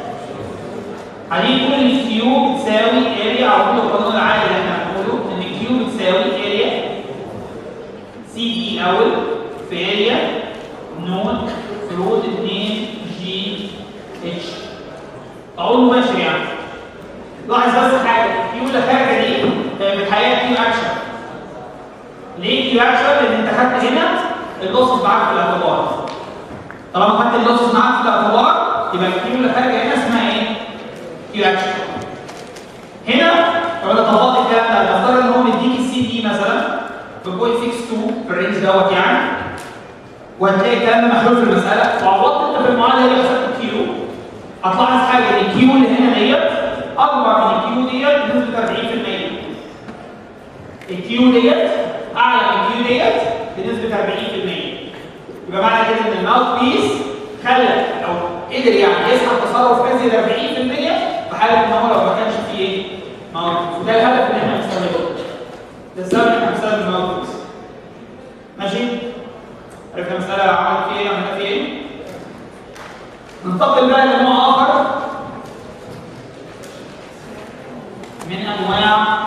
هنيجي نقول ان الكيو بتساوي اريا او كل القانون العادي اللي احنا هنقوله ان الكيو بتساوي اريا سي دي الاول في اريا نون فرود 2 جي اتش اقول مباشر يعني لاحظ بس حاجه الكيو اللي خارجه دي هي في الحقيقه كيو اكشن ليه كيو اكشن؟ لان انت خدت هنا اللوسز معاك في الاعتبار طالما خدت اللوسز معاك في الاعتبار يبقى الكيو اللي خارجه هنا اسمها ايه؟ كيو اكشن هنا لو انا طبقت الكلام ده نفترض ان هو مديك السي دي مثلا ب 0.62 في الرينج دوت يعني وهتلاقي الكلام ده محلول في المساله وعوضت انت في المعادله دي حسبت الكيو هتلاحظ حاجه ان الكيو اللي هنا ديت اكبر من الكيو ديت بنسبه 40% الكيو ديت اعلى من الكيو ديت بنسبه 40% يبقى معنى كده ان الماوث بيس خلى او قدر يعني يسحب تصرف ازيد 40% في حاله ان هو لو ما كانش فيه ايه؟ ماوث بيس وده الهدف ان احنا نستخدمه ده السبب ان احنا بنستخدم الماوث بيس ماشي؟ عرفنا المساله عملت فيه ايه عملنا فيه ايه؟ ننتقل بقى لنوع اخر من انواع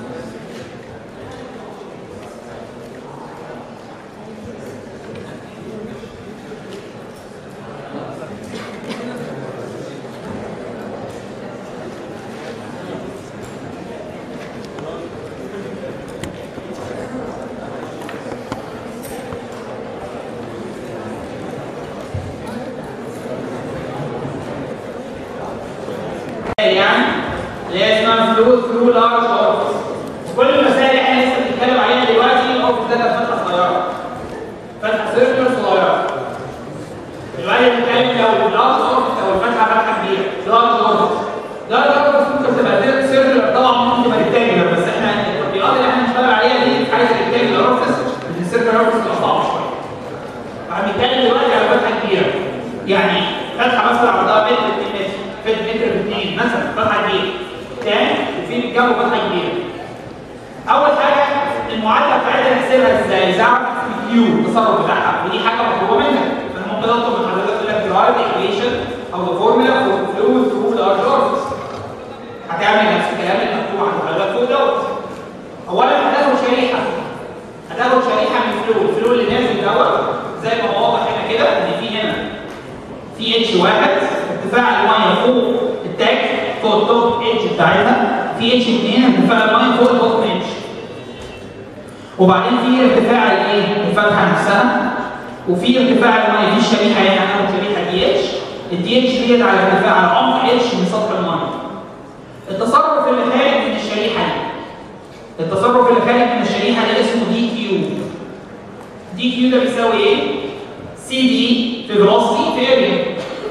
يعني اللي هي اسمها فلو فلو لارج اورفس كل المسائل اللي احنا لسه بنتكلم عليها دلوقتي الاورفس ده فتحه صغيره فتحه سيركل صغيره دلوقتي بنتكلم لو اللارج اورفس او الفتحه فتحه كبيره لارج اورفس لارج اورفس ممكن تبقى سيركل طبعا ممكن تبقى ريكتانجلر بس احنا التطبيقات اللي احنا بنشتغل عليها دي في حاجه ريكتانجلر اورفس لان السيركل اورفس بتبقى صعبه شويه فهنتكلم دلوقتي على فتحه كبيره يعني فتحه مثلا عرضها متر 2 متر فيت متر باثنين مثلا فتحه كبيره تاني وفي جنبه فتحه كبيره اول حاجه المعادله بتاعتها نحسبها ازاي؟ ازاي اعرف الكيو التصرف بتاعها ودي حاجه مطلوبه منك فانا ممكن اطلب من حضرتك يقول لك درايف ايكويشن او ذا فورمولا فور فلويد ثرو لارج اورفيس هتعمل نفس الكلام اللي مكتوب عند حضرتك فوق دوت اولا هتاخد شريحه هتاخد شريحه من الفلو الفلو اللي نازل دوت زي ما هو واضح هنا كده ان في هنا في اتش واحد ارتفاع الميه فوق التاج فوق التوب اتش بتاعتها في اتش 2 ارتفاع الميه فوق البوتم اتش وبعدين في ارتفاع الايه الفتحه نفسها وفي ارتفاع الميه دي الشريحه هنا هناخد شريحه دي اتش الدي اتش ديت على ارتفاع على عمق اتش من سطح الميه التصرف اللي خارج من الشريحه دي التصرف اللي خارج من الشريحه ده اسمه دي كيو دي كيو ده بيساوي ايه؟ سي دي في فيلوسيتي في اريا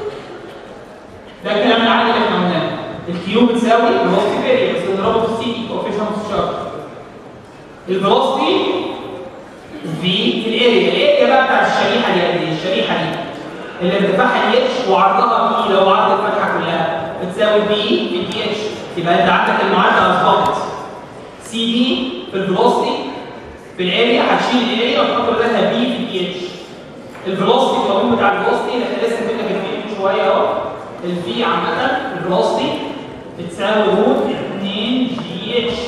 ده الكلام العادي اللي احنا قلناه الكيو بتساوي فيلوسيتي في اريا بس بنضربه في السي دي كوفيشنت شارج الفيلوسيتي في في الاريا الاريا بقى بتاع الشريحه دي قد ايه الشريحه دي اللي ارتفاعها دي اتش وعرضها بي لو عرض الفتحه كلها بتساوي بي في دي اتش يبقى انت عندك المعادله اصبحت سي دي في الفيلوسيتي في الاريا هتشيل الاريا وتحط بدلها بي في دي اتش الفيلوسيتي القانون بتاع الفيلوسيتي اللي احنا لسه كنا كاتبينه من شويه اهو الفي عامه الفيلوسيتي بتساوي روت 2 جي اتش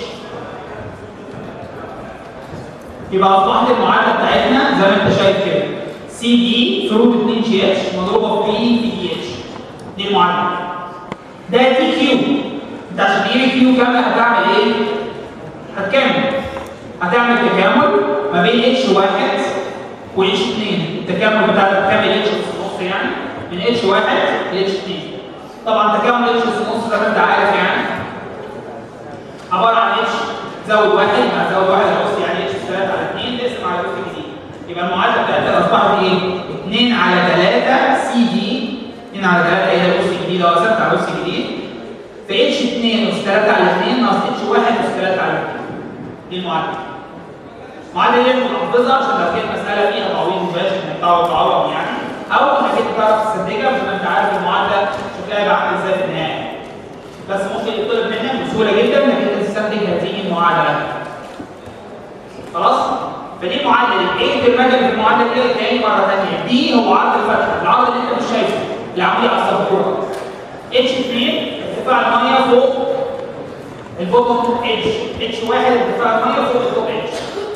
يبقى اصبحت المعادله بتاعتنا زي ما انت شايف كده سي دي في روت 2 جي اتش مضروبه في بي في دي اتش دي المعادله ده دي كيو انت عشان تجيب كيو كامله هتعمل ايه؟ هتكمل هتعمل تكامل ما بين اتش واحد واتش 2 التكامل بتاع التكامل اتش في النص يعني من اتش 1 ل اتش 2 طبعا تكامل اتش في النص زي ما انت عارف يعني عباره عن اتش زود واحد مع زود واحد على اس يعني اتش 3 على 2 نقسم على اس جديد يبقى المعادله بتاعتها اصبحت ايه؟ 2 على 3 سي دي 2 على 3 هي اس جديد اهو ثابت على اس جديد في اتش 2 اس 3 على 2 ناقص اتش 1 اس 3 على 2 دي المعادله المعادله دي محافظها عشان لو كانت مساله فيها تعويض مباشر انك تعوض تعوض يعني او انك انت تعرف تستنتجها بما انت عارف المعادله شكلها هيبقى عامل ازاي في النهايه بس ممكن يطلب منك بسهوله جدا انك انت تستنتج هذه المعادله خلاص فدي المعادله دي ايه الدرجه في المعادله دي تاني مره ثانيه دي هو عرض الفتحه العرض اللي انت مش شايفه اللي عامليه على السبوره اتش 2 ارتفاع الميه فوق البوتوم اتش اتش 1 ارتفاع الميه فوق التوب اتش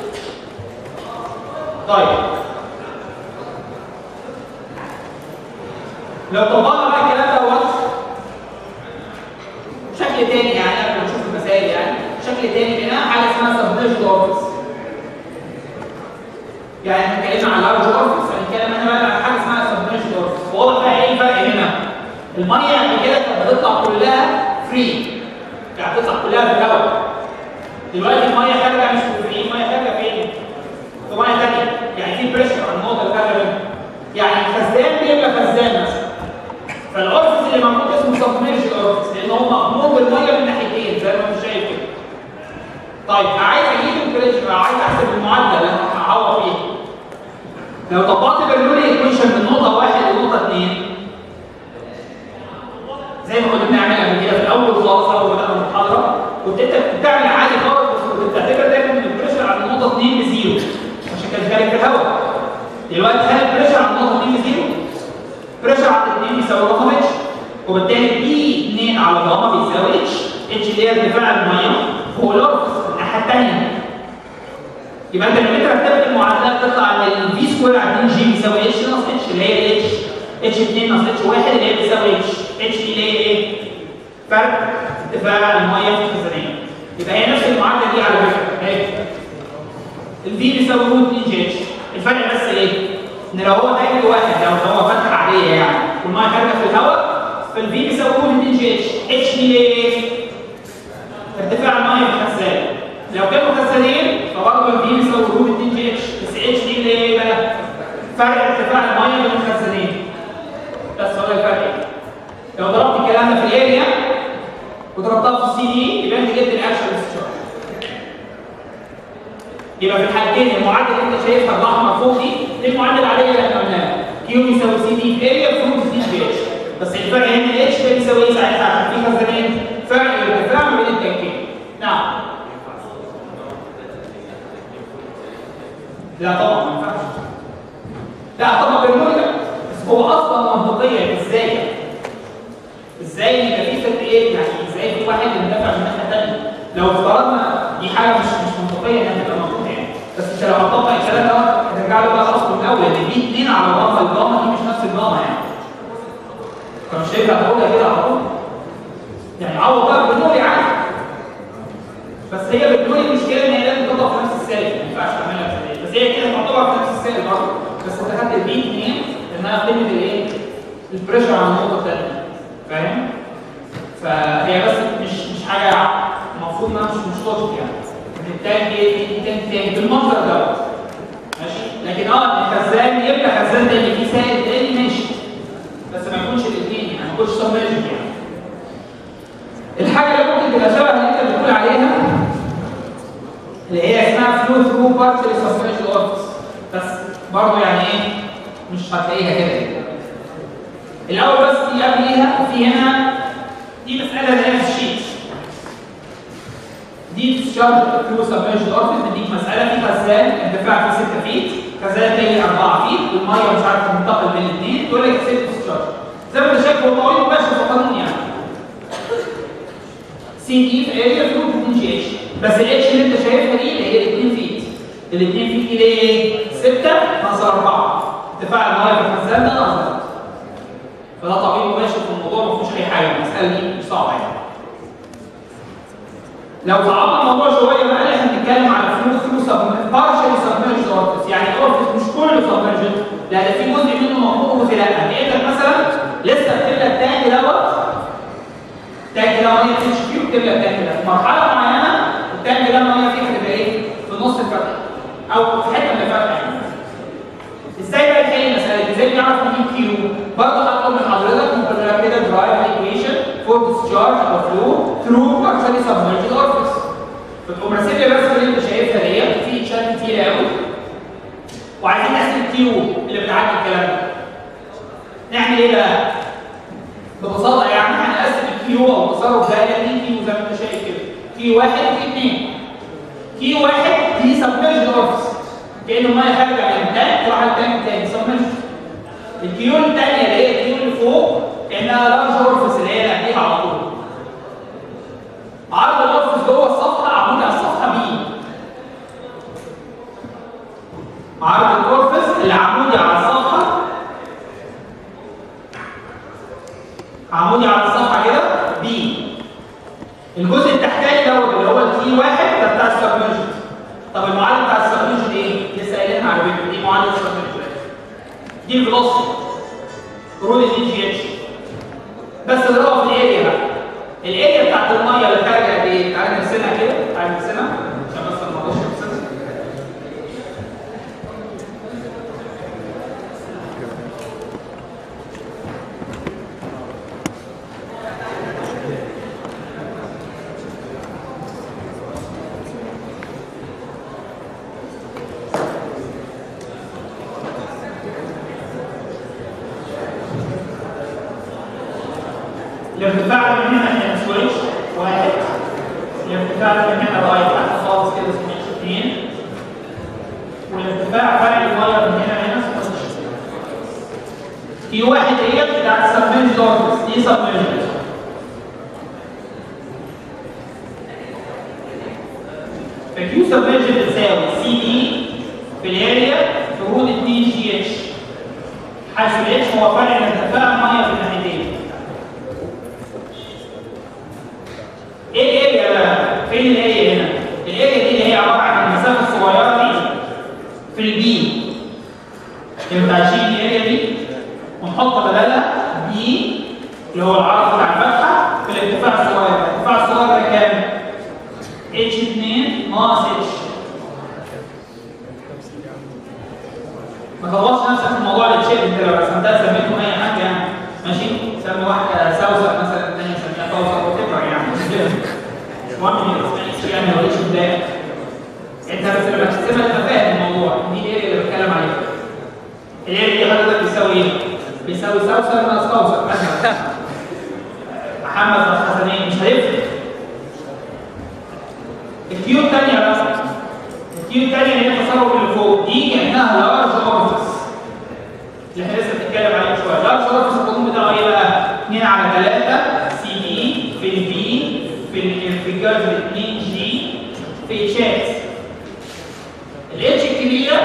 طيب لو طبقنا بقى الكلام دوت شكل تاني يعني قبل ما نشوف المسائل يعني شكل تاني هنا حاجه اسمها سبمرجد اورفيس يعني احنا اتكلمنا عن لارج اورفيس هنتكلم هنا بقى عن حاجه اسمها سبمرجد اورفيس واضح بقى ايه الفرق هنا الميه قبل كده كانت بتطلع كلها فري يعني بتطلع كلها في الهواء دلوقتي الميه خارجه مش في فري الميه خارجه فين؟ في ميه ثانيه يعني في بريشر على النقطه اللي خارجه منها يعني خزان بيبقى خزان مثلا فالاورفيس اللي موجود اسمه سبمرجد اورفيس لان هو مأمور بالميه من ناحيتين زي ما انت شايف كده طيب عايز اجيب البريشر عايز احسب المعادله اللي انا هعوض فيها لو طبقت برنولي ايكويشن من نقطه واحد لنقطه اثنين زي ما كنا بنعمل قبل كده في الاول خالص اول ما بدانا المحاضره كنت انت بتعمل عادي خالص بس كنت بتعتبر دايما ان البريشر على النقطه 2 بزيرو عشان كان خارج في الهواء دلوقتي هل البريشر على النقطه 2 بزيرو؟ بريشر على 2 بيساوي رقم اتش وبالتالي بي 2 على جاما بيساوي اتش اتش اللي هي ارتفاع الميه فوق الاورفس الناحيه الثانيه يبقى انت لما انت رتبت المعادلات تطلع ان الفي سكوير على 2 جي بيساوي اتش ناقص اتش اللي هي الاتش اتش 2 ناقص اتش 1 اللي هي بتساوي اتش اتش دي اللي هي ايه؟ فرق ارتفاع الميه في الخزانيه يبقى هي نفس المعادله دي على فكره اهي الفي بيساوي روت 2 جي اتش الفرق بس ايه؟ ان لو هو دايره واحد لو هو فتحه عاديه يعني والميه خارجه في الهواء فالفي بيساوي روت 2 جي اتش اتش دي اللي هي ايه؟ ارتفاع الميه في الخزان لو كانوا خزانين فبرضه الفي بيساوي روت 2 جي اتش بس اتش دي اللي هي ايه بقى؟ فرق ارتفاع الميه بين الخزانين بس هو ده الفرق ايه؟ لو ضربت الكلام ده في الاريا وضربتها في السي دي يبقى انت جبت الاكشن ديسشارج يبقى في الحالتين المعادله اللي انت شايفها بالاحمر فوق دي دي المعادله العاديه اللي احنا قلناها كيو بيساوي سي دي في اريا في روت سي دي اتش بس الفرق هنا الاتش ده بيساوي ايه ساعتها عشان في خزانين فرق الارتفاع ما بين التنكين نعم لا طبعا ما ينفعش لا طبعا بالمولى بس هو اصلا منطقيا ازاي ازاي يبقى في فرق ايه يعني ازاي في واحد يندفع من ناحيه ثانيه لو افترضنا دي حاجه مش مش منطقيه انها تبقى موجوده يعني بس انت لو هتطبق الكلام ده هترجع له بقى اصله من الاول ان دي 2 على الجاما الجاما دي مش نفس الجاما يعني فمش هينفع تقولها كده على طول يعني عوض بقى بالنوري عادي بس هي بالنوري المشكله ان هي لازم تطبق في نفس السالب ما ينفعش تعملها كده بس هي كده تعتبر في نفس السالب برضه بس انت خدت البي 2 انها قيمه الايه؟ البريشر على النقطه الثانيه فاهم؟ فهي بس مش مش حاجه المفروض انها مش مش لوجيك يعني بالتالي ايه تاني تاني بالمنظر دوت ماشي لكن اه الخزان يبقى خزان تاني فيه سائل تاني ماشي بس ما يكونش الاثنين يعني ما يكونش سبمرجد يعني الحاجه اللي ممكن تبقى شبه اللي انت بتقول عليها اللي هي اسمها فلو ثرو بارشلي سبمرجد اورفيس بس برضه يعني ايه مش هتلاقيها كده الاول بس في قبليها في هنا دي مساله اللي هي في الشيت دي تشارج فلو سبمرجد اورفيس بتديك مساله في خزان ارتفاع في 6 فيت خزان تاني 4 فيت والميه مش عارف تنتقل بين الاثنين تقول لك 6 تشارج زي ما انت شايف هو طويل ماشي في القانون يعني سي دي في اريا فلو 2 جي اتش بس الاتش اللي انت شايفها دي اللي هي 2 فيت ال 2 فيت دي ايه 6 ناقص 4 ارتفاع الميه في الخزان ده ناقص فده طبيعي ماشي في الموضوع ما فيهوش اي حاجه المساله دي مش صعبه يعني لو صعبنا الموضوع شويه بقى احنا بنتكلم على فلو ثرو سب بارشلي سبمرجد اورفيس يعني اورفيس مش كله او في حته من الفرق يعني ازاي بقى نحل المساله دي؟ ازاي نعرف نجيب كيو؟ برضه هطلب من حضرتك ممكن نعمل كده درايف ايكويشن فور ديسشارج او فلو ثرو بارشلي سبمرجد اورفيس فتقوم راسم لي الرسمه اللي انت شايفها ديت في اتشات كتير قوي وعايزين نحسب كيو اللي بتعدي الكلام ده نعمل ايه بقى؟ ببساطه يعني هنقسم الكيو او التصرف ده الى 2 كيو زي ما انت شايف كده كيو واحد وكيو اثنين كيو واحد دي سبمرجد اورفيس كانه ما يرجع من تانك يروح على التانك تاني سبمرجد الكيو الثانيه اللي هي الكيو اللي فوق كانها لارج اورفيس اللي هي اللي قبليها على طول عرض الاورفيس جوه الصفحه عمود على الصفحه بي عرض الاورفيس اللي عمودي على الصفحه عمودي على الصفحه كده بي الجزء التحتاني دوت اللي هو الكي واحد ده بتاع السبمرجد طب المعادله بتاع السبمرجد ايه؟ لسه قايلينها على فكره دي معادله السبمرجد دي الفيلوسيتي رول الدي جي اتش بس اضربها في الاريا بقى الاريا بتاعت الميه اللي خارجه قد ايه؟ تعالى نرسمها كده تعالى نرسمها عشان بس ما اقدرش ارسمها الارتفاع من هنا هنا سويتش واحد الارتفاع من هنا لغايه تحت خالص كده سويتش اثنين والارتفاع فرق الميه من هنا هنا سويتش في واحد هي بتاعت سبمرج اورفيس دي سبمرج فكيو سبمرج بتساوي سي دي في الاريا في رود 2 جي اتش حيث الاتش هو فرق ارتفاع الميه في الناحيتين ايه الاريا بقى؟ فين الاريا هنا؟ الاريا دي اللي هي عباره عن المسافه الصغيره دي في البي يبقى هشيل الاريا دي ونحط بدلها بي اللي هو العرض بتاع الفتحه في الارتفاع الصغير، الارتفاع الصغير ده كام؟ اتش 2 ناقص اتش ما تغلطش نفسك في موضوع التشيب انت لو رسمتها سميتهم اي حاجه يعني ماشي؟ سمي واحده سوسه مثلا الثانيه سميها كوثر وتكره يعني مش كده المهم ان الاسم يعني ما لقيتش بدايه انت بس لما تحسبها انت فاهم الموضوع دي الاريا اللي بتكلم عليها الاريا دي حضرتك بيساوي ايه؟ بيساوي سوسه ناقص كوثر مثلا محمد ناقص حسنين مش هيفرق الكيو الثانيه بقى الكيو الثانيه اللي هي التصرف اللي فوق دي كانها لارج اورفيس اللي احنا لسه بنتكلم عليه شويه لارج اورفيس القانون بتاعه ايه بقى؟ 2 على 3 سي دي في البي في الانفجار في 2 جي في اتشات الاتش الكبيره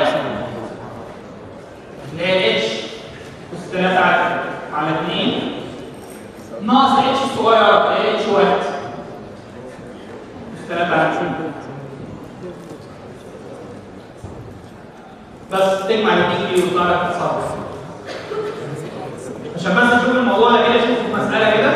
اللي هي الاتش اس 3 على على 2 ناقص الاتش الصغيره اللي هي اتش 1 اس 3 على 2 بس تجمع الاثنين دي ويطلع لك تصرف عشان بس نشوف الموضوع ده كده شوف المساله كده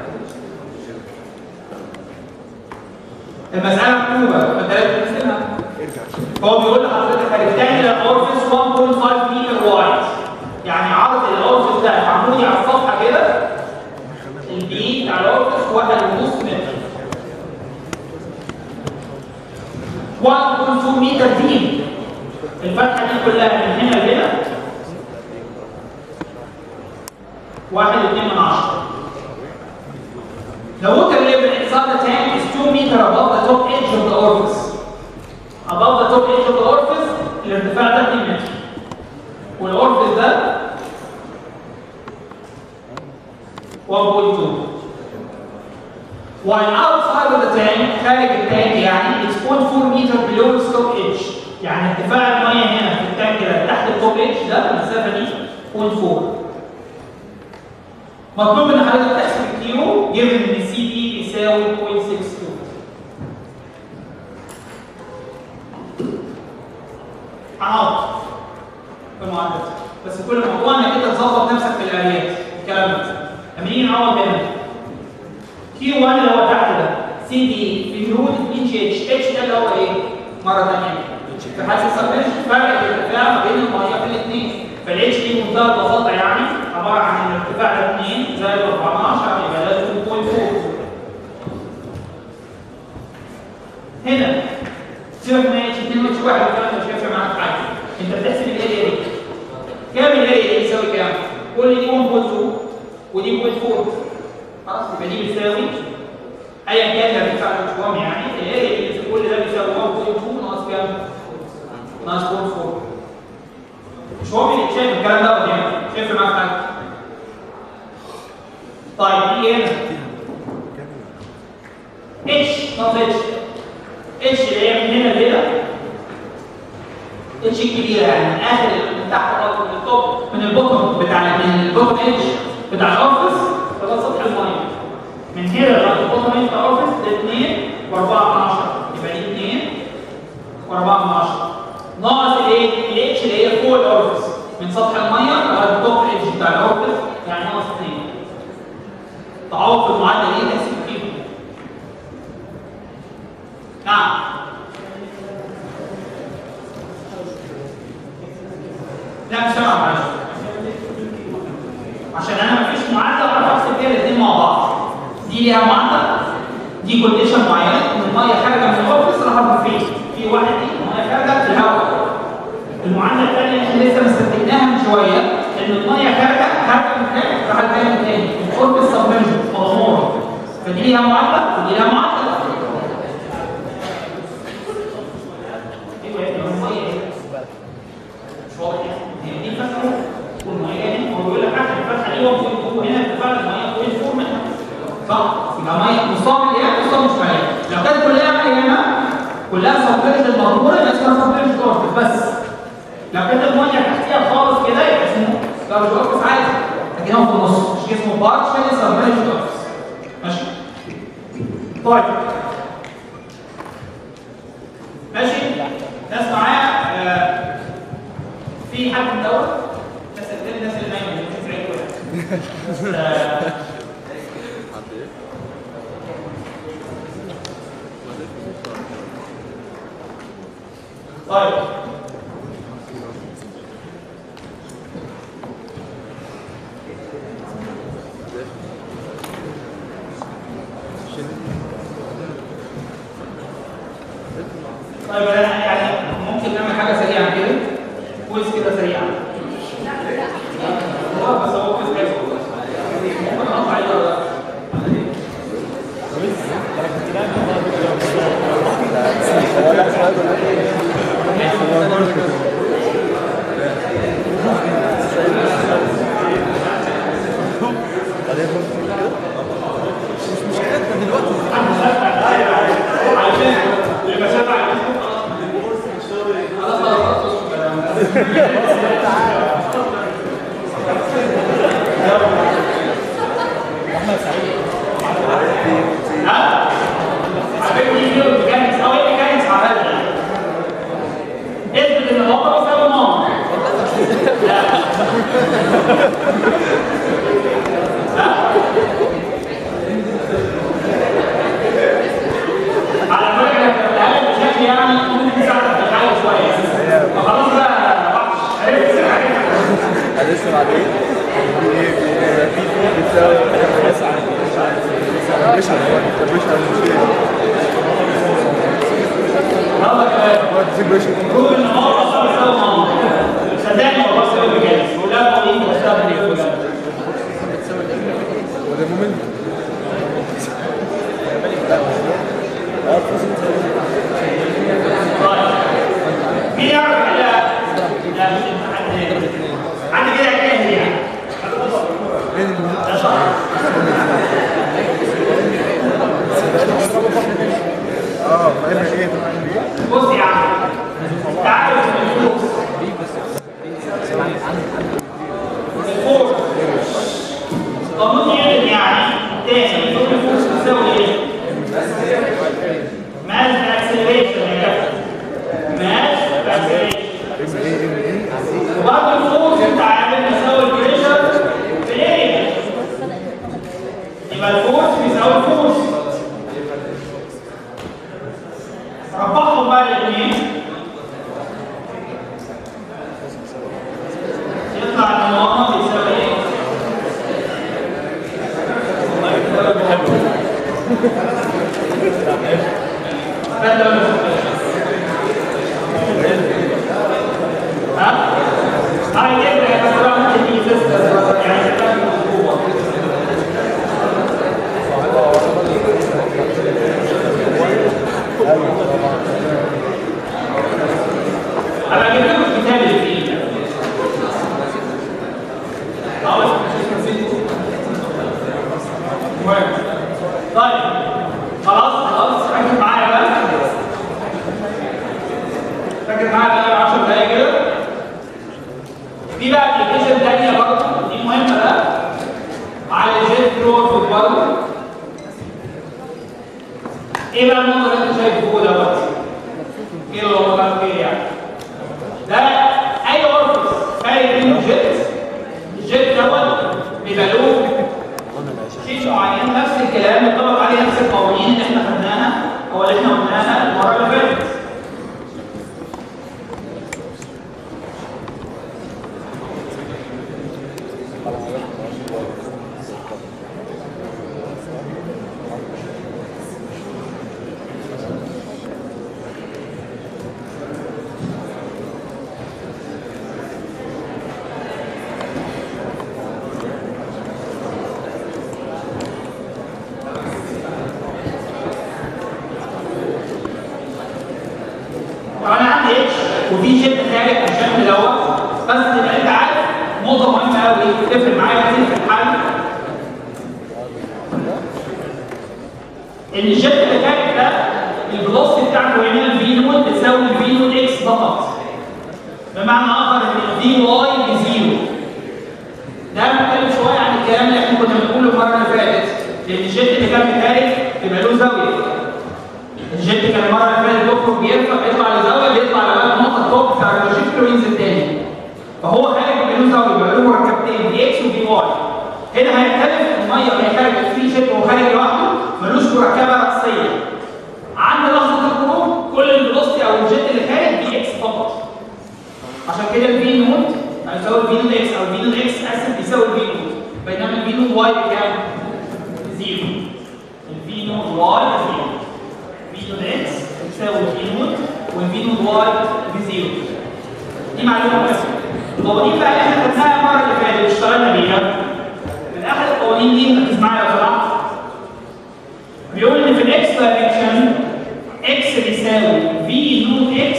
المساله مكتوبه فانت لازم ترسمها هو بيقول لحضرتك هتعمل الاورفيس 1.5 متر وايد يعني عرض الاورفيس ده عمودي على الصفحه كده البي بتاع الاورفيس 1.5 متر 1.2 متر دي الفتحه دي كلها من هنا لهنا واحد واثنين من عشرة. The water level inside the tank is 2 meter above the top edge of the orifice. Above the top edge of the orifice الارتفاع ده 2 متر. والاورفيس ده 1.2. While outside of the tank خارج التانك يعني it's 0.4 meter below the top edge. يعني ارتفاع الميه هنا في التانك ده تحت التوب edge ده المسافه دي 0.4. مطلوب ان حضرتك تحسب الكيو جيفن ان سي دي بيساوي 0.62 هنقعد في المعادلات بس كل موضوع انك انت تظبط نفسك في الاليات الكلام ده لما نيجي نعوض هنا كيو 1 اللي هو تحت ده سي دي في جهود 2 جي اتش اتش ده اللي هو ايه؟ مره ثانيه في حاله السبمرج فرق الارتفاع ما بين الميه في الاثنين فالاتش دي بمنتهى البساطه يعني عباره عن ان الارتفاع ده 2 زائد 14 يبقى ده 2.4 هنا سيبك من اتش 2 واتش 1 والكلام ده مش هيفرق معاك في حاجه انت بتحسب الاريا دي كام الاريا دي يساوي كام؟ قول لي دي 1.2 ودي 0.4 خلاص يبقى دي بتساوي ايا كان الارتفاع الاشوام يعني الاريا دي كل ده بيساوي 1.2 ناقص كام؟ ناقص 0.4 مش هو اللي شايف الكلام ده يعني شايف معاك حاجه طيب دي هنا اتش ناقص اتش اتش اللي هي من هنا لهنا اتش الكبيره يعني من اخر من تحت خالص من التوب من البوتوم بتاع من البوتوم اتش بتاع الاوفيس لغايه سطح الميه من هنا لغايه البوتوم اتش بتاع الاوفيس ده 2 و4 من 10 يبقى دي 2 و4 من 10 ناقص الايه؟ الاتش اللي هي فوق الاوفيس من سطح الميه لغايه التوب اتش بتاع الاوفيس يعني ناقص 2 تعوض في المعادله دي تحسب فيهم نعم لا مش سامع معلش عشان انا مفيش معادله اعرف احسب فيها الاثنين مع بعض دي ليها معادله دي كونديشن معينه ان الميه خارجه من الاوفيس راح اروح فين في واحد دي الميه خارجه في الهواء المعادله الثانيه احنا لسه مستنتجناها من شويه ان الميه خارجه خارجه من هناك راح تاني تاني الاوفيس سبمرجن مغموره فدي ليها معادله ودي ليها معادله ايوه يا ابني الميه ايه مش واضح يعني دي الفتحه والميه هنا هو بيقول لك حاجه الفتحه دي هو فوق هنا ارتفاع الميه فوق فوق منها صح يبقى ميه مصاب ايه مصاب مش ماليه لو كانت كلها مليانه كلها سبمرجن مغموره يبقى اسمها سبمرجن اورفيس بس لو كانت الميه تحتيها خالص كده يبقى اسمه لارج اورفيس عادي لكن هو في النص مش اسمه بارشلي سبمرجن اورفيس ماشي طيب ماشي ناس معايا آه في حد من دوت ناس اللي الناس اللي نايمه اللي بتزعل آه طيب طيب انا يعني ممكن نعمل حاجه سريعه كده كويس كده سريعا هو بس هو كويس كده ممكن اقطع عليه ولا لا؟ علشان اللي بشوف على الفيسبوك خلاص خلاص خلاص ها؟ حبيبي يجي ميكانيكس او ايه ميكانيكس عملها اثبت ان بابا بيساوي ماما لا ها؟ على فكره الكلام بشكل يعني ممكن يساعدك في الحل شويه فخلاص بقى وحش عرفت عرفت لسه بعدين في في بتساوي مش مش يلا كمان مش المفروض ان هو اصلا بيساوي ماما صدقني هو بيساوي ميكانيكس ولا هو يجي مستخدم الفلوس وده ممل طيب مين يعرف يحلها؟ لا مش انت حد تاني. حد كده جاهز يعني ده صح اه فاهم ايه بص يا عم انت عارف ان الفلوس الفلوس قانون نيوتن يعني تاني بيقول الفلوس بتساوي ايه؟ ماس اكسلريشن يا كابتن ماس اكسلريشن وبعد الفورس انت عامل مساوي البريشر في الاريا يبقى الفورس بيساوي الفورس ربنا هبقى اجيب لكم الكتاب اللي فيه خلاص المهم طيب خلاص خلاص ركز معايا بقى ركز معايا بقى 10 دقايق كده في بقى ابلكيشن ثانيه برضه دي مهمه بقى على جيت برو في برضه ايه بقى المنظر اللي انت شايفه فوق دوت؟ ايه اللي هو بقى ايه يعني؟ ده اي اورفيس خارج منه جيت الجيت دوت بيبقى له شيء معين نفس الكلام ينطبق عليه نفس القوانين اللي احنا خدناها او اللي احنا قلناها المره اللي فاتت لو انا عندي اتش وفي شيت خارج بالشكل دوت بس تبقى انت عارف نقطه مهمه قوي تفرق معايا كتير في الحل ان الشيت اللي خارج ده الفلوسيتي بتاعته هنا الفي نود بتساوي الفي نود اكس فقط بمعنى اخر ان الفي واي بزيرو ده مختلف شويه عن الكلام اللي احنا كنا بنقوله المره اللي فاتت لان الشيت اللي كان خارج بيبقى له زاويه الجيت كان المره اللي فاتت يخرج بيرفع بيطلع لزاويه بيطلع لغايه نقطه توب بتاع البروجيكتور وينزل تاني فهو خارج بين زاويه بيبقى له مركبتين دي اكس ودي واي هنا هيختلف الميه اللي خارج في شيت وهو خارج لوحده ملوش مركبه راسيه عند لحظه الخروج كل الفيلوسيتي او الجيت اللي خارج دي اكس فقط عشان كده الفي نود هيساوي الفي نود اكس او الفي نود اكس اسف بيساوي الفي نود بينما الفي نود واي بكام؟ زيرو الفي نود واي زيرو في نود اكس تساوي في نود والفي نود واي بزيرو دي معلومه بس القوانين بقى اللي احنا خدناها المره اللي فاتت اشتغلنا بيها من احد القوانين دي ركز معايا لو سمحت بيقول ان في الاكس دايركشن اكس بيساوي في نود اكس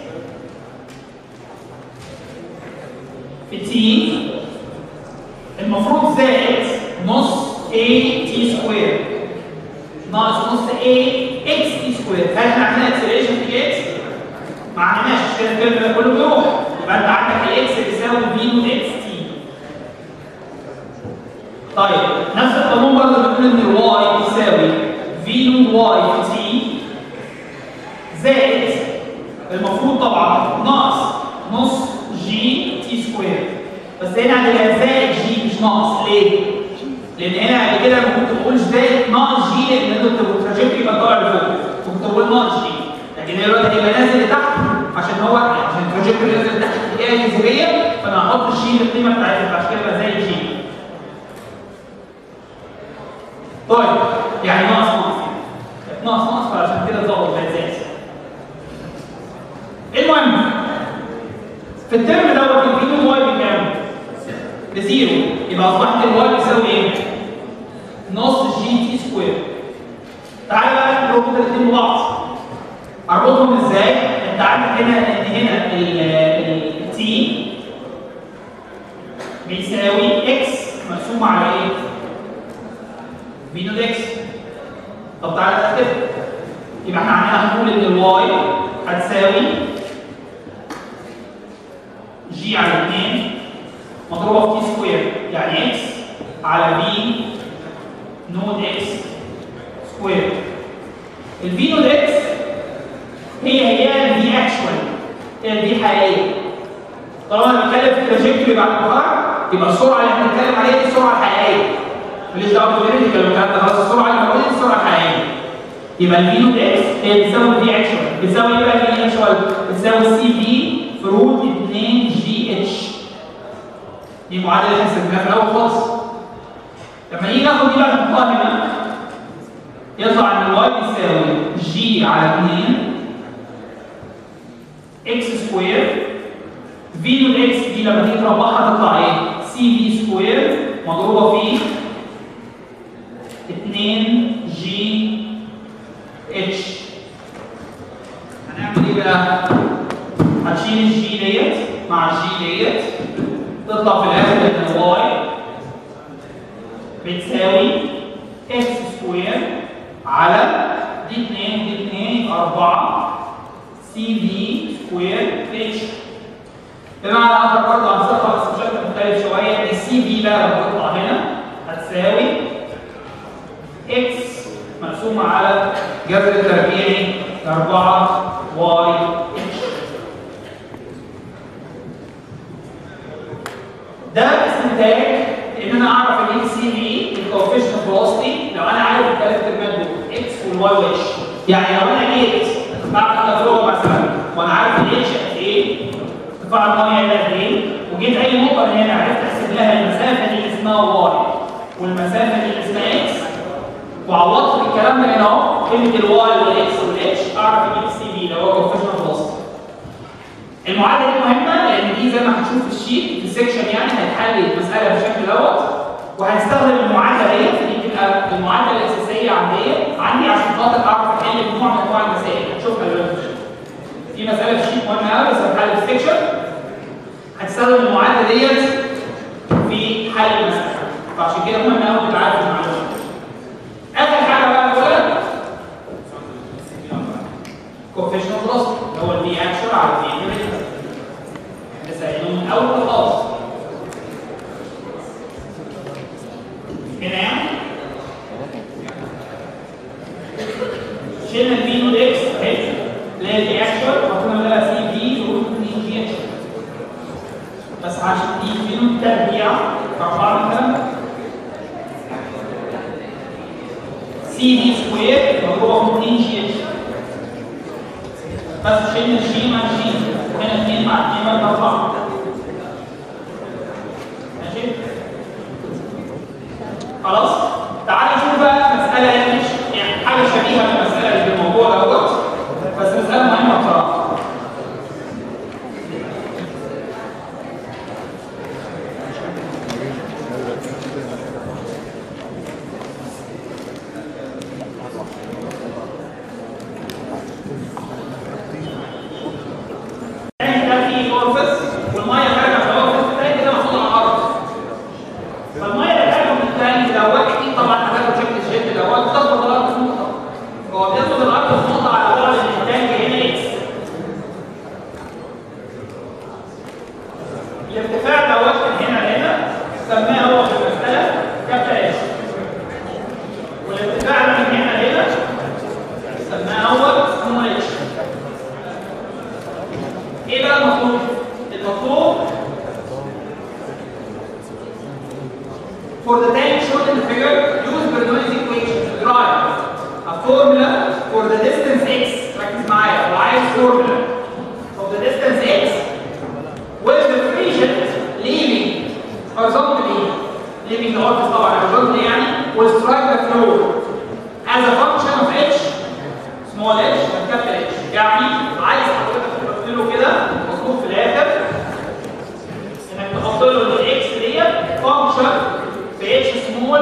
في تي المفروض زائد نص a تي سكوير ناقص نص a اكس تي سكوير هل احنا عندنا اكسلريشن في اكس؟ ما عندناش كده الكلام ده كله بيروح يبقى انت عندك الاكس بيساوي في نود اكس تي طيب نفس القانون برضه بيقول ان الواي بيساوي في نود واي في تي زائد المفروض طبعا ناقص نص جي تي سكوير بس هنا عندنا زائد جي مش ناقص ليه؟ لان هنا قبل كده انا كنت بقول زائد ناقص جي لان انت كنت التراجكتوري كان طالع لفوق كنت بقول ناقص جي لكن دلوقتي هيبقى نازل لتحت عشان هو عشان التراجكتوري نازل لتحت اتجاه جاذبيه فانا هحط الجي القيمه بتاعتها فعشان كده يبقى زائد جي طيب يعني ناقص ناقص ناقص ناقص فعشان كده اتظبط بقت زائد المهم في الترم دوت الفي واي بكام؟ بزيرو يبقى اصبحت الواي بيساوي ايه؟ نص جي تي سكوير تعالى بقى نربط الاثنين ببعض اربطهم ازاي؟ انت عندك هنا ان هنا التي بيساوي اكس مقسوم على ايه؟ في نود اكس طب تعالى نكتب يبقى احنا عندنا هنقول ان الواي هتساوي جي على 2 مضروبه في تي سكوير يعني اكس على في نود اكس سكوير الفي نود اكس هي هي الفي اكشوال هي الفي حقيقيه طالما انا بتكلم في التراجكتوري بعد البخار يبقى السرعه اللي احنا بنتكلم عليها دي السرعه الحقيقيه ماليش دعوه بالفيريتيكال والكلام ده خلاص السرعه اللي موجوده دي السرعه الحقيقيه يبقى الفي نود اكس هي بتساوي الفي اكشوال بتساوي ايه بقى الفي اكشوال؟ بتساوي سي في في روت 2 جي اتش دي معادله اللي حسبناها في الاول خالص لما نيجي ناخد دي بقى نحطها هنا يطلع ان الواي بيساوي جي على 2 اكس سكوير في نود اكس دي لما تيجي تربحها تطلع ايه؟ سي في سكوير مضروبه في 2 جي اتش هنعمل ايه بقى؟ هنشيل الجي ديت مع الجي ديت تطلع في الاخر ان واي بتساوي اكس سكوير على دي 2 دي 2 4 سي في سكوير في اتش بمعنى اخر برضه هنصفها بس بشكل مختلف شويه السي في بقى لما تطلع هنا هتساوي اكس مقسومه على جذر التربيعي 4 واي اتش ده استنتاج ان انا اعرف ان اكس سي في الكوفيشنت فيلوسيتي لو انا عارف الثلاث ترمات دول اكس والواي واتش يعني لو انا جيت بعمل تجربه مثلا وانا عارف الاتش قد ايه ارتفاع الميه ده قد ايه وجيت اي نقطه من هنا عرفت احسب لها المسافه دي اللي اسمها واي والمسافه دي اللي اسمها اكس وعوضت بالكلام ده هنا اهو قيمه الواي والاكس والاتش اعرف اجيب السي في لو هو كوفيشنت فيلوسيتي المعادله دي مهمه لان دي زي ما هنشوف في الشيت في السكشن يعني هيتحل المساله بالشكل دوت وهنستخدم المعادله ديت دي بتبقى المعادله الاساسيه عندي عندي عشان خاطر اعرف احل مجموعه من انواع المسائل هنشوفها دلوقتي في مساله في الشيت مهمه قوي بس هنحل في السكشن هتستخدم المعادله ديت في حل المساله فعشان كده مهم قوي تبقى عارف المعلومه اخر حاجه بقى نقولها كوفيشنال فيلوسيتي اللي هو الفي اكشن على الفي انترنت لسه قايلينه من اول خالص هنا يعني شلنا الفي نود اكس اهي اللي هي الفي اكشن حطينا لها سي في روت 2 جي اتش بس عشان دي في نود تربيع فاربعه مثلا سي في سكوير مضروبه في 2 جي اتش بس شلنا الجي مع الجي هنا 2 مع 2 مع 4 ماشي خلاص تعالى نشوف بقى مسألة يعني مش يعني حاجة شبيهة بالمسألة اللي في الموضوع دوت بس مسألة مهمة بصراحة يعني ده في اورفس والميه خارجه من الاورفس الثاني كده محطوطه على الارض فالميه اللي خارجه من الثاني دوت اكيد طبعا هتاخد شكل الشد دوت تاخد الارض في نقطه هو بياخد الارض في نقطه على بعد من الثاني هنا اكس الارتفاع دوت من هنا لهنا سماه هو في المساله كابتن اتش والارتفاع ده من هنا لهنا سماه هو سمول اتش ايه بقى المطلوب؟ المطلوب for the tank shown in the figure use Bernoulli's equation derive a formula for the distance x ركز معايا وعايز formula of the distance x with the region leaving horizontally leaving the orifice طبعا horizontally يعني will strike the floor as a function of h small h and capital h يعني عايز حضرتك تحط له كده مطلوب في الاخر انك تحط له ان الاكس ديت فانكشن في اتش سمول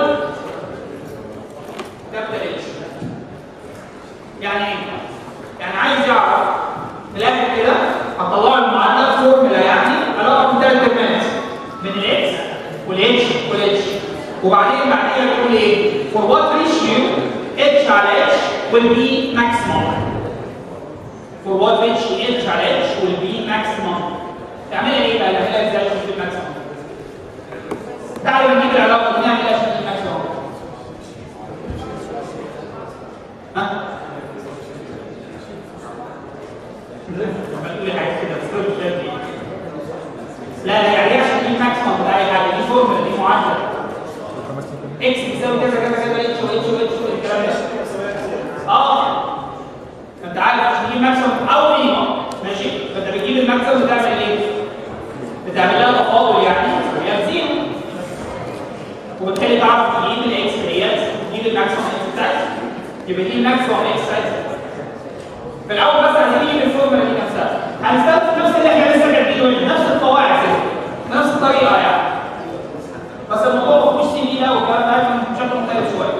كابيتال اتش يعني ايه؟ يعني عايز يعرف في الاخر كده هطلع له معادله فورمولا يعني علاقه من ثلاث كلمات من الاكس والاتش والاتش وبعدين بعديها بيقول ايه؟ for what ratio h على h will be maximum for what ratio h على h will be maximum تعملها ايه بقى؟ تعملها ازاي عشان تجيب maximum؟ تعالوا نجيب العلاقه دي نعمل ايه عشان نجيب maximum؟ ها؟ عملت لي حاجه كده بس مش فاهم ايه. لا لا يعني ايه عشان تجيب maximum بتاع اي حاجه دي فورمولا دي معادله اكس بيساوي كذا كذا كذا اتش واتش واتش والكلام ده اه انت عارف عشان تجيب ماكسيمم او مينيمم ماشي فانت بتجيب الماكسيمم بتعمل ايه؟ بتعمل لها تفاضل يعني هي بزيرو وبالتالي تعرف تجيب الاكس ديت تجيب الماكسيمم اكس بتاعتك يبقى دي الماكسيمم اكس بتاعتك في الاول بس هنجيب الفورمولا دي نفسها هنستخدم نفس اللي احنا لسه كاتبينه نفس القواعد كده نفس الطريقه يعني بس الموضوع ما فيهوش سي في ده والكلام ده كان بشكل مختلف شويه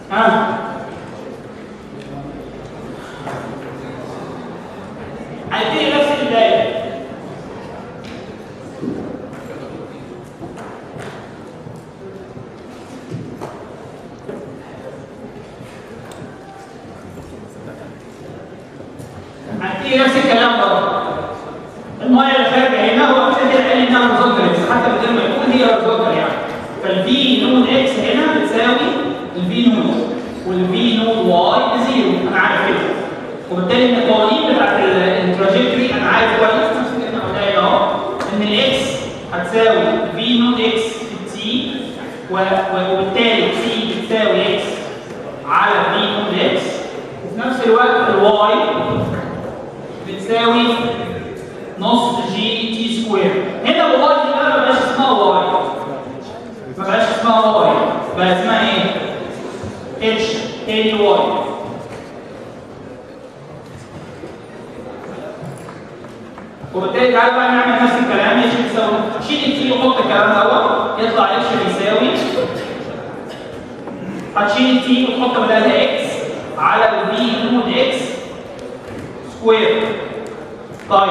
ها هنبتدي هتساوي في نود اكس في تي وبالتالي تي بتساوي اكس على في نود اكس وفي نفس الوقت الواي بتساوي نص جي تي سكوير هنا الواي دي بقى ما بقاش اسمها واي ما بقاش اسمها واي بقى اسمها ايه؟ اتش تاني واي وبالتالي تعالى بقى نعمل نفس الكلام اتش بيساوي شيل التي وحط الكلام دوت يطلع اتش بيساوي هتشيل التي وتحط بدلها اكس على الفي نود اكس سكوير طيب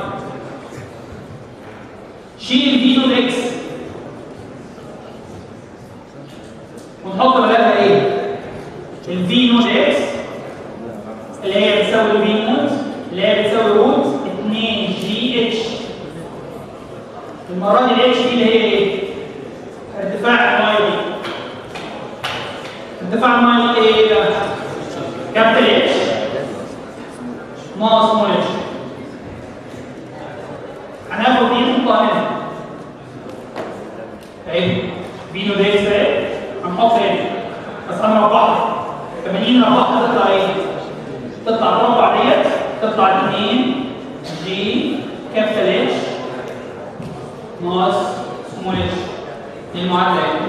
شيل الفي نود اكس ونحط بدلها ايه؟ الفي نود اكس اللي هي بتساوي الفي نود اللي هي بتساوي روت 2 جي اتش المره دي الاتش دي اللي هي ايه؟ ارتفاع المايه دي ارتفاع المايه دي ايه ده؟ كابيتال اتش ناقص سمول اتش هناخد دي نحطها هنا اهي فينو ده ازاي؟ هنحط هنا بس انا مربعها 80 مربعها تطلع ايه؟ تطلع المربع ديت تطلع 2 جي كابيتال اتش ناقص سمول اتش دي المعادله اهي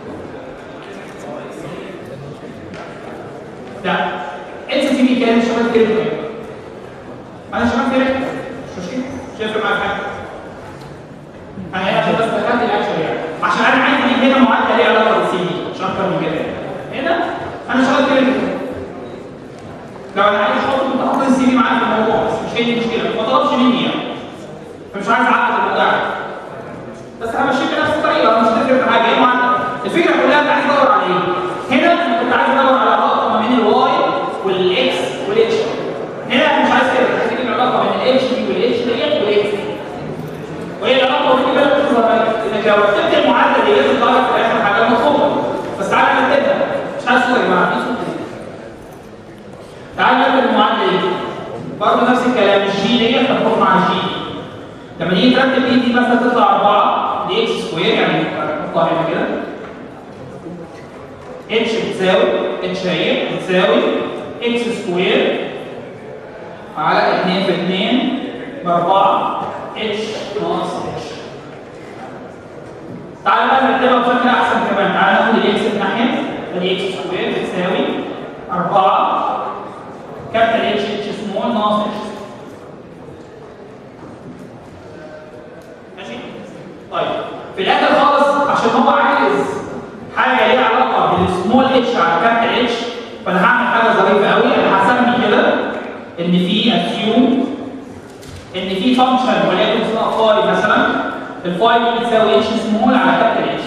لا اتس تي بي كام شباب كده انا شباب كده مش مشكله مش هيفرق معاك حاجه انا هنا عشان بس دخلت الاكشن يعني عشان انا عايز اجيب هنا معادله ليها علاقه بالسي دي مش اكتر من كده هنا انا شغال كده لو انا عايز احط كنت احط السي دي معايا في الموضوع بس مش هي دي المشكله ما طلبش مني يعني فمش عايز اعقد الموضوع بس همشيك بنفس الطريقه مش هتفرق في حاجه هي معادله الفكره كلها انت عايز تدور على ايه؟ هنا انا كنت عايز ادور على علاقه ما بين الواي والاكس والاتش هنا أنا مش عايز كده عايز اجيب العلاقه بين الاتش دي والاتش ديت والاكس دي وهي العلاقه دي بقى بتظهر انك لو رتبت المعادله دي تطلع لك في الاخر حاجه مطلوبه بس تعالى نرتبها مش عايز صوره يا جماعه في صوره تعالى نرتب المعادله دي برضه نفس الكلام الجي ديت هتروح مع الجي لما نيجي نرتب دي دي مثلا تطلع 4 دي اكس سكوير يعني نحطها هنا كده اتش بتساوي اتش هي بتساوي اكس سكوير على 2 في 2 ب 4 اتش ناقص اتش تعالى بقى نكتبها بشكل احسن كمان تعالى ناخد الاكس الناحيه ادي اكس سكوير بتساوي 4 كابيتال اتش اتش سمول ناقص اتش ماشي طيب في الاخر خالص عشان هو عايز حاجه ليها علاقه بالسمول اتش على كابيتال اتش فانا هعمل حاجه ظريفه قوي انا هسمي كده ان في اسيوم ان في فانكشن وليكن اسمها فاي مثلا الفاي دي بتساوي اتش سمول على كابيتال اتش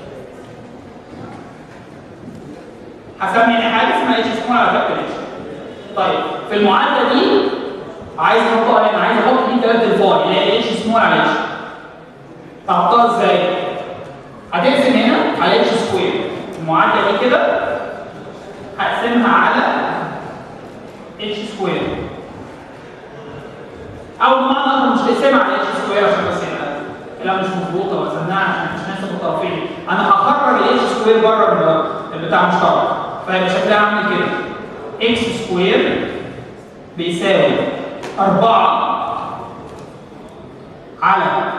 هسمي ان حاجه اسمها اتش سمول على كابيتال اتش طيب في المعادله دي عايز احطها هنا عايز احط دي ثلاثه الفاي اللي هي اتش سمول على اتش هحطها ازاي؟ هتقسم هنا على اتش سكوير المعادله دي كده هقسمها على اتش سكوير او بمعنى اخر مش هقسمها على اتش سكوير عشان بس يبقى لا مش مظبوطه وزنها عشان مش نحسب الطرفين انا هخرج الاتش سكوير بره البتاع مشترك فيبقى شكلها عامل كده اكس سكوير بيساوي 4 على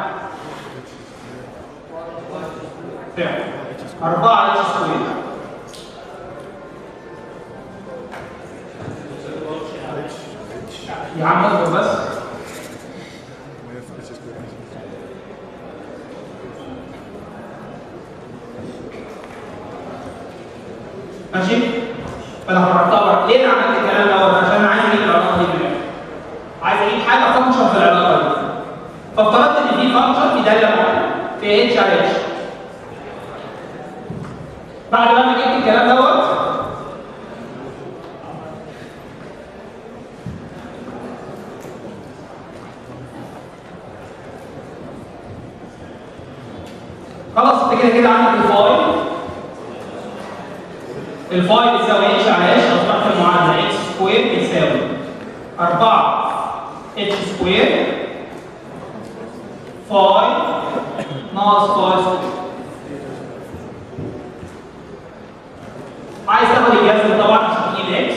فعلا 4 اتش سكوير يا عم اصبر بس ماشي فانا هعتبر ليه انا عملت الكلام دوت عشان انا عايز اجيب العلاقه دي بالآخر. عايز اجيب حاجه فانكشن في العلاقه دي فافترضت ان في فانكشن في داله معينه في اتش على اتش بعد ما انا جبت الكلام دوت خلاص انت كده كده عندك الفاي الفاي بيساوي اتش على اتش اصبحت المعادله اتش سكوير بيساوي 4 اتش سكوير فاي ناقص باي سكوير عايز تاخد الجذر طبعا عشان تجيب اكس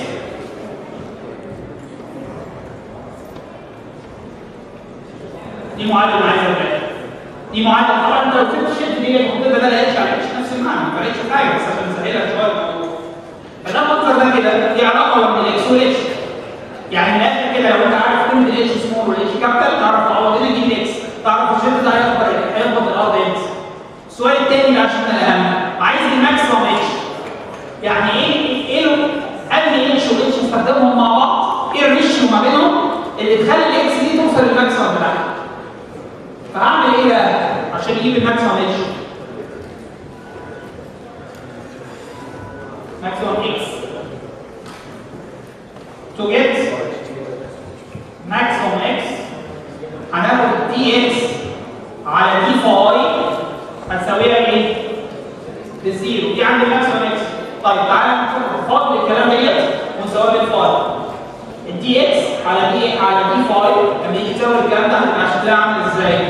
دي معادله انا عايز ابدا دي معادله طبعا انت لو سبت الشيت دي وحطيت بدل اتش على اتش نفس المعنى ما فرقتش في حاجه بس عشان نسهلها شويه الموضوع فده المنظر ده كده دي علاقه بين الاكس والاتش يعني من الاخر كده لو انت عارف قيمه الاتش سمول والاتش كابيتال تعرف تعوض هنا دي الاكس تعرف الشيت ده هيخبط ايه هيخبط الارض امتى السؤال الثاني بقى عشان ده الاهم عايز الماكسيمم اتش يعني ايه ايه له انهي اتش والاتش نستخدمهم مع بعض ايه الريشيو ما بينهم اللي تخلي الاكس دي توصل للماكسيمم بتاعها فهعمل ايه بقى عشان اجيب الماكسيمم اتش maximum x to get maximum x هناخد dx على d phi هتساويها ايه؟ بالزيرو دي عندي maximum x طيب تعالى نفضل الكلام ديت ونساويها بالفاي الدي اكس على دي على دي فاي لما يجي تساوي الكلام ده هتبقى شكلها عامل ازاي؟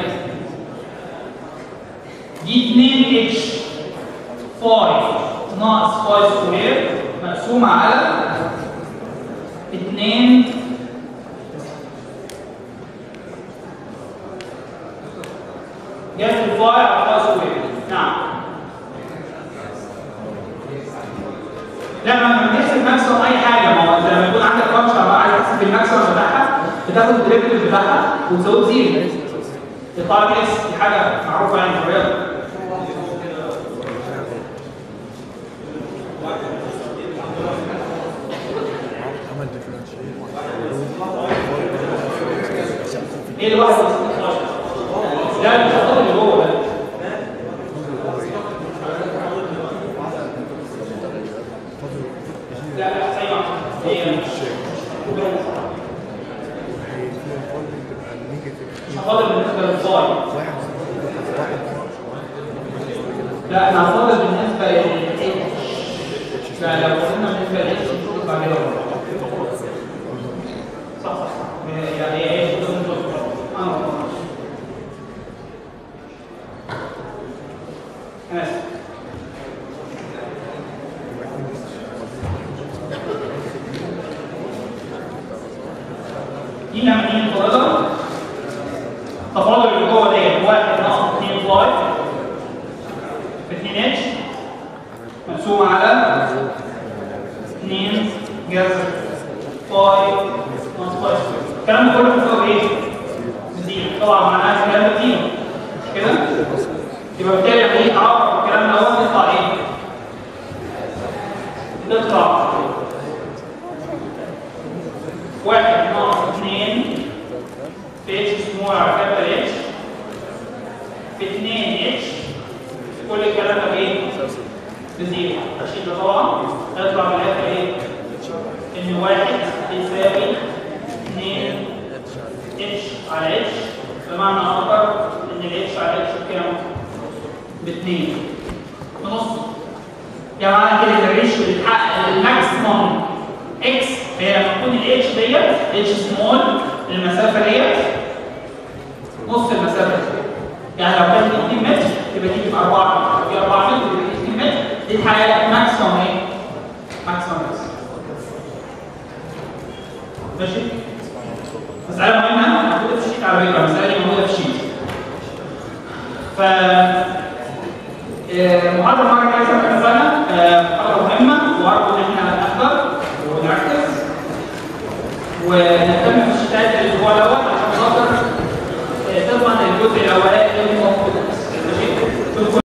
دي 2 اتش فاي ناقص فاي سكوير مقسومة على 2 جذر الفاي على فاي سكوير نعم لما بتحسب ماكسيموم اي حاجه ما هو انت لما يكون عندك فانكشن بقى عايز تحسب الماكسيموم بتاعها بتاخد الديريفيتيف بتاعها وتساويه زيرو يطلع لك اس دي حاجه معروفه يعني في الرياضه عمل ديفرنشيت ايه الواحد لا مش هاخد اللي جوه ده لا لا ايوه هي مش مش هفاضل بالنسبه للفاي واحد لا انا هفاضل بالنسبه لل لا لو قلنا بالنسبه لل نشوف بعدين صح صح صح يعني هي ايه اه انا اسف دي لما نيجي نفرضها تفاضل اللي جوه ديت 1 ناقص 2 فاي في 2 اتش مقسومة على 2 جذر فاي ناقص فاي الكلام ده كله بيساوي ايه؟ زيرو طبعا معناها الكلام ده زيرو مش كده؟ يبقى بالتالي لما يجي تعرف الكلام ده هو يطلع ايه؟ تطلع واحد ناقص اثنين في اتش سمول على كابيتال اتش في 2 اتش كل الكلام ده بايه؟ بزيرو اشيل ده طبعا هيطلع من الاخر ايه؟ ان واحد يساوي 2 اتش على اتش بمعنى اخر ان الاتش على اتش بكام؟ باثنين بنص يعني معنى كده ان الريشيو اللي بتحقق الماكسيموم اكس هي لما تكون الاتش ديت اتش سمول المسافه ديت نص المسافه دي يعني لو كانت 2 متر تبقى دي تبقى 4 متر دي 4 متر تبقى 2 متر دي تحقق ماكسيموم ايه؟ ماكسيموم اكس ماشي؟ مسألة مهمة موجودة في الشيت على فكرة المسألة دي موجودة في الشيت ف آه، المحاضرة المرة الجاية سنة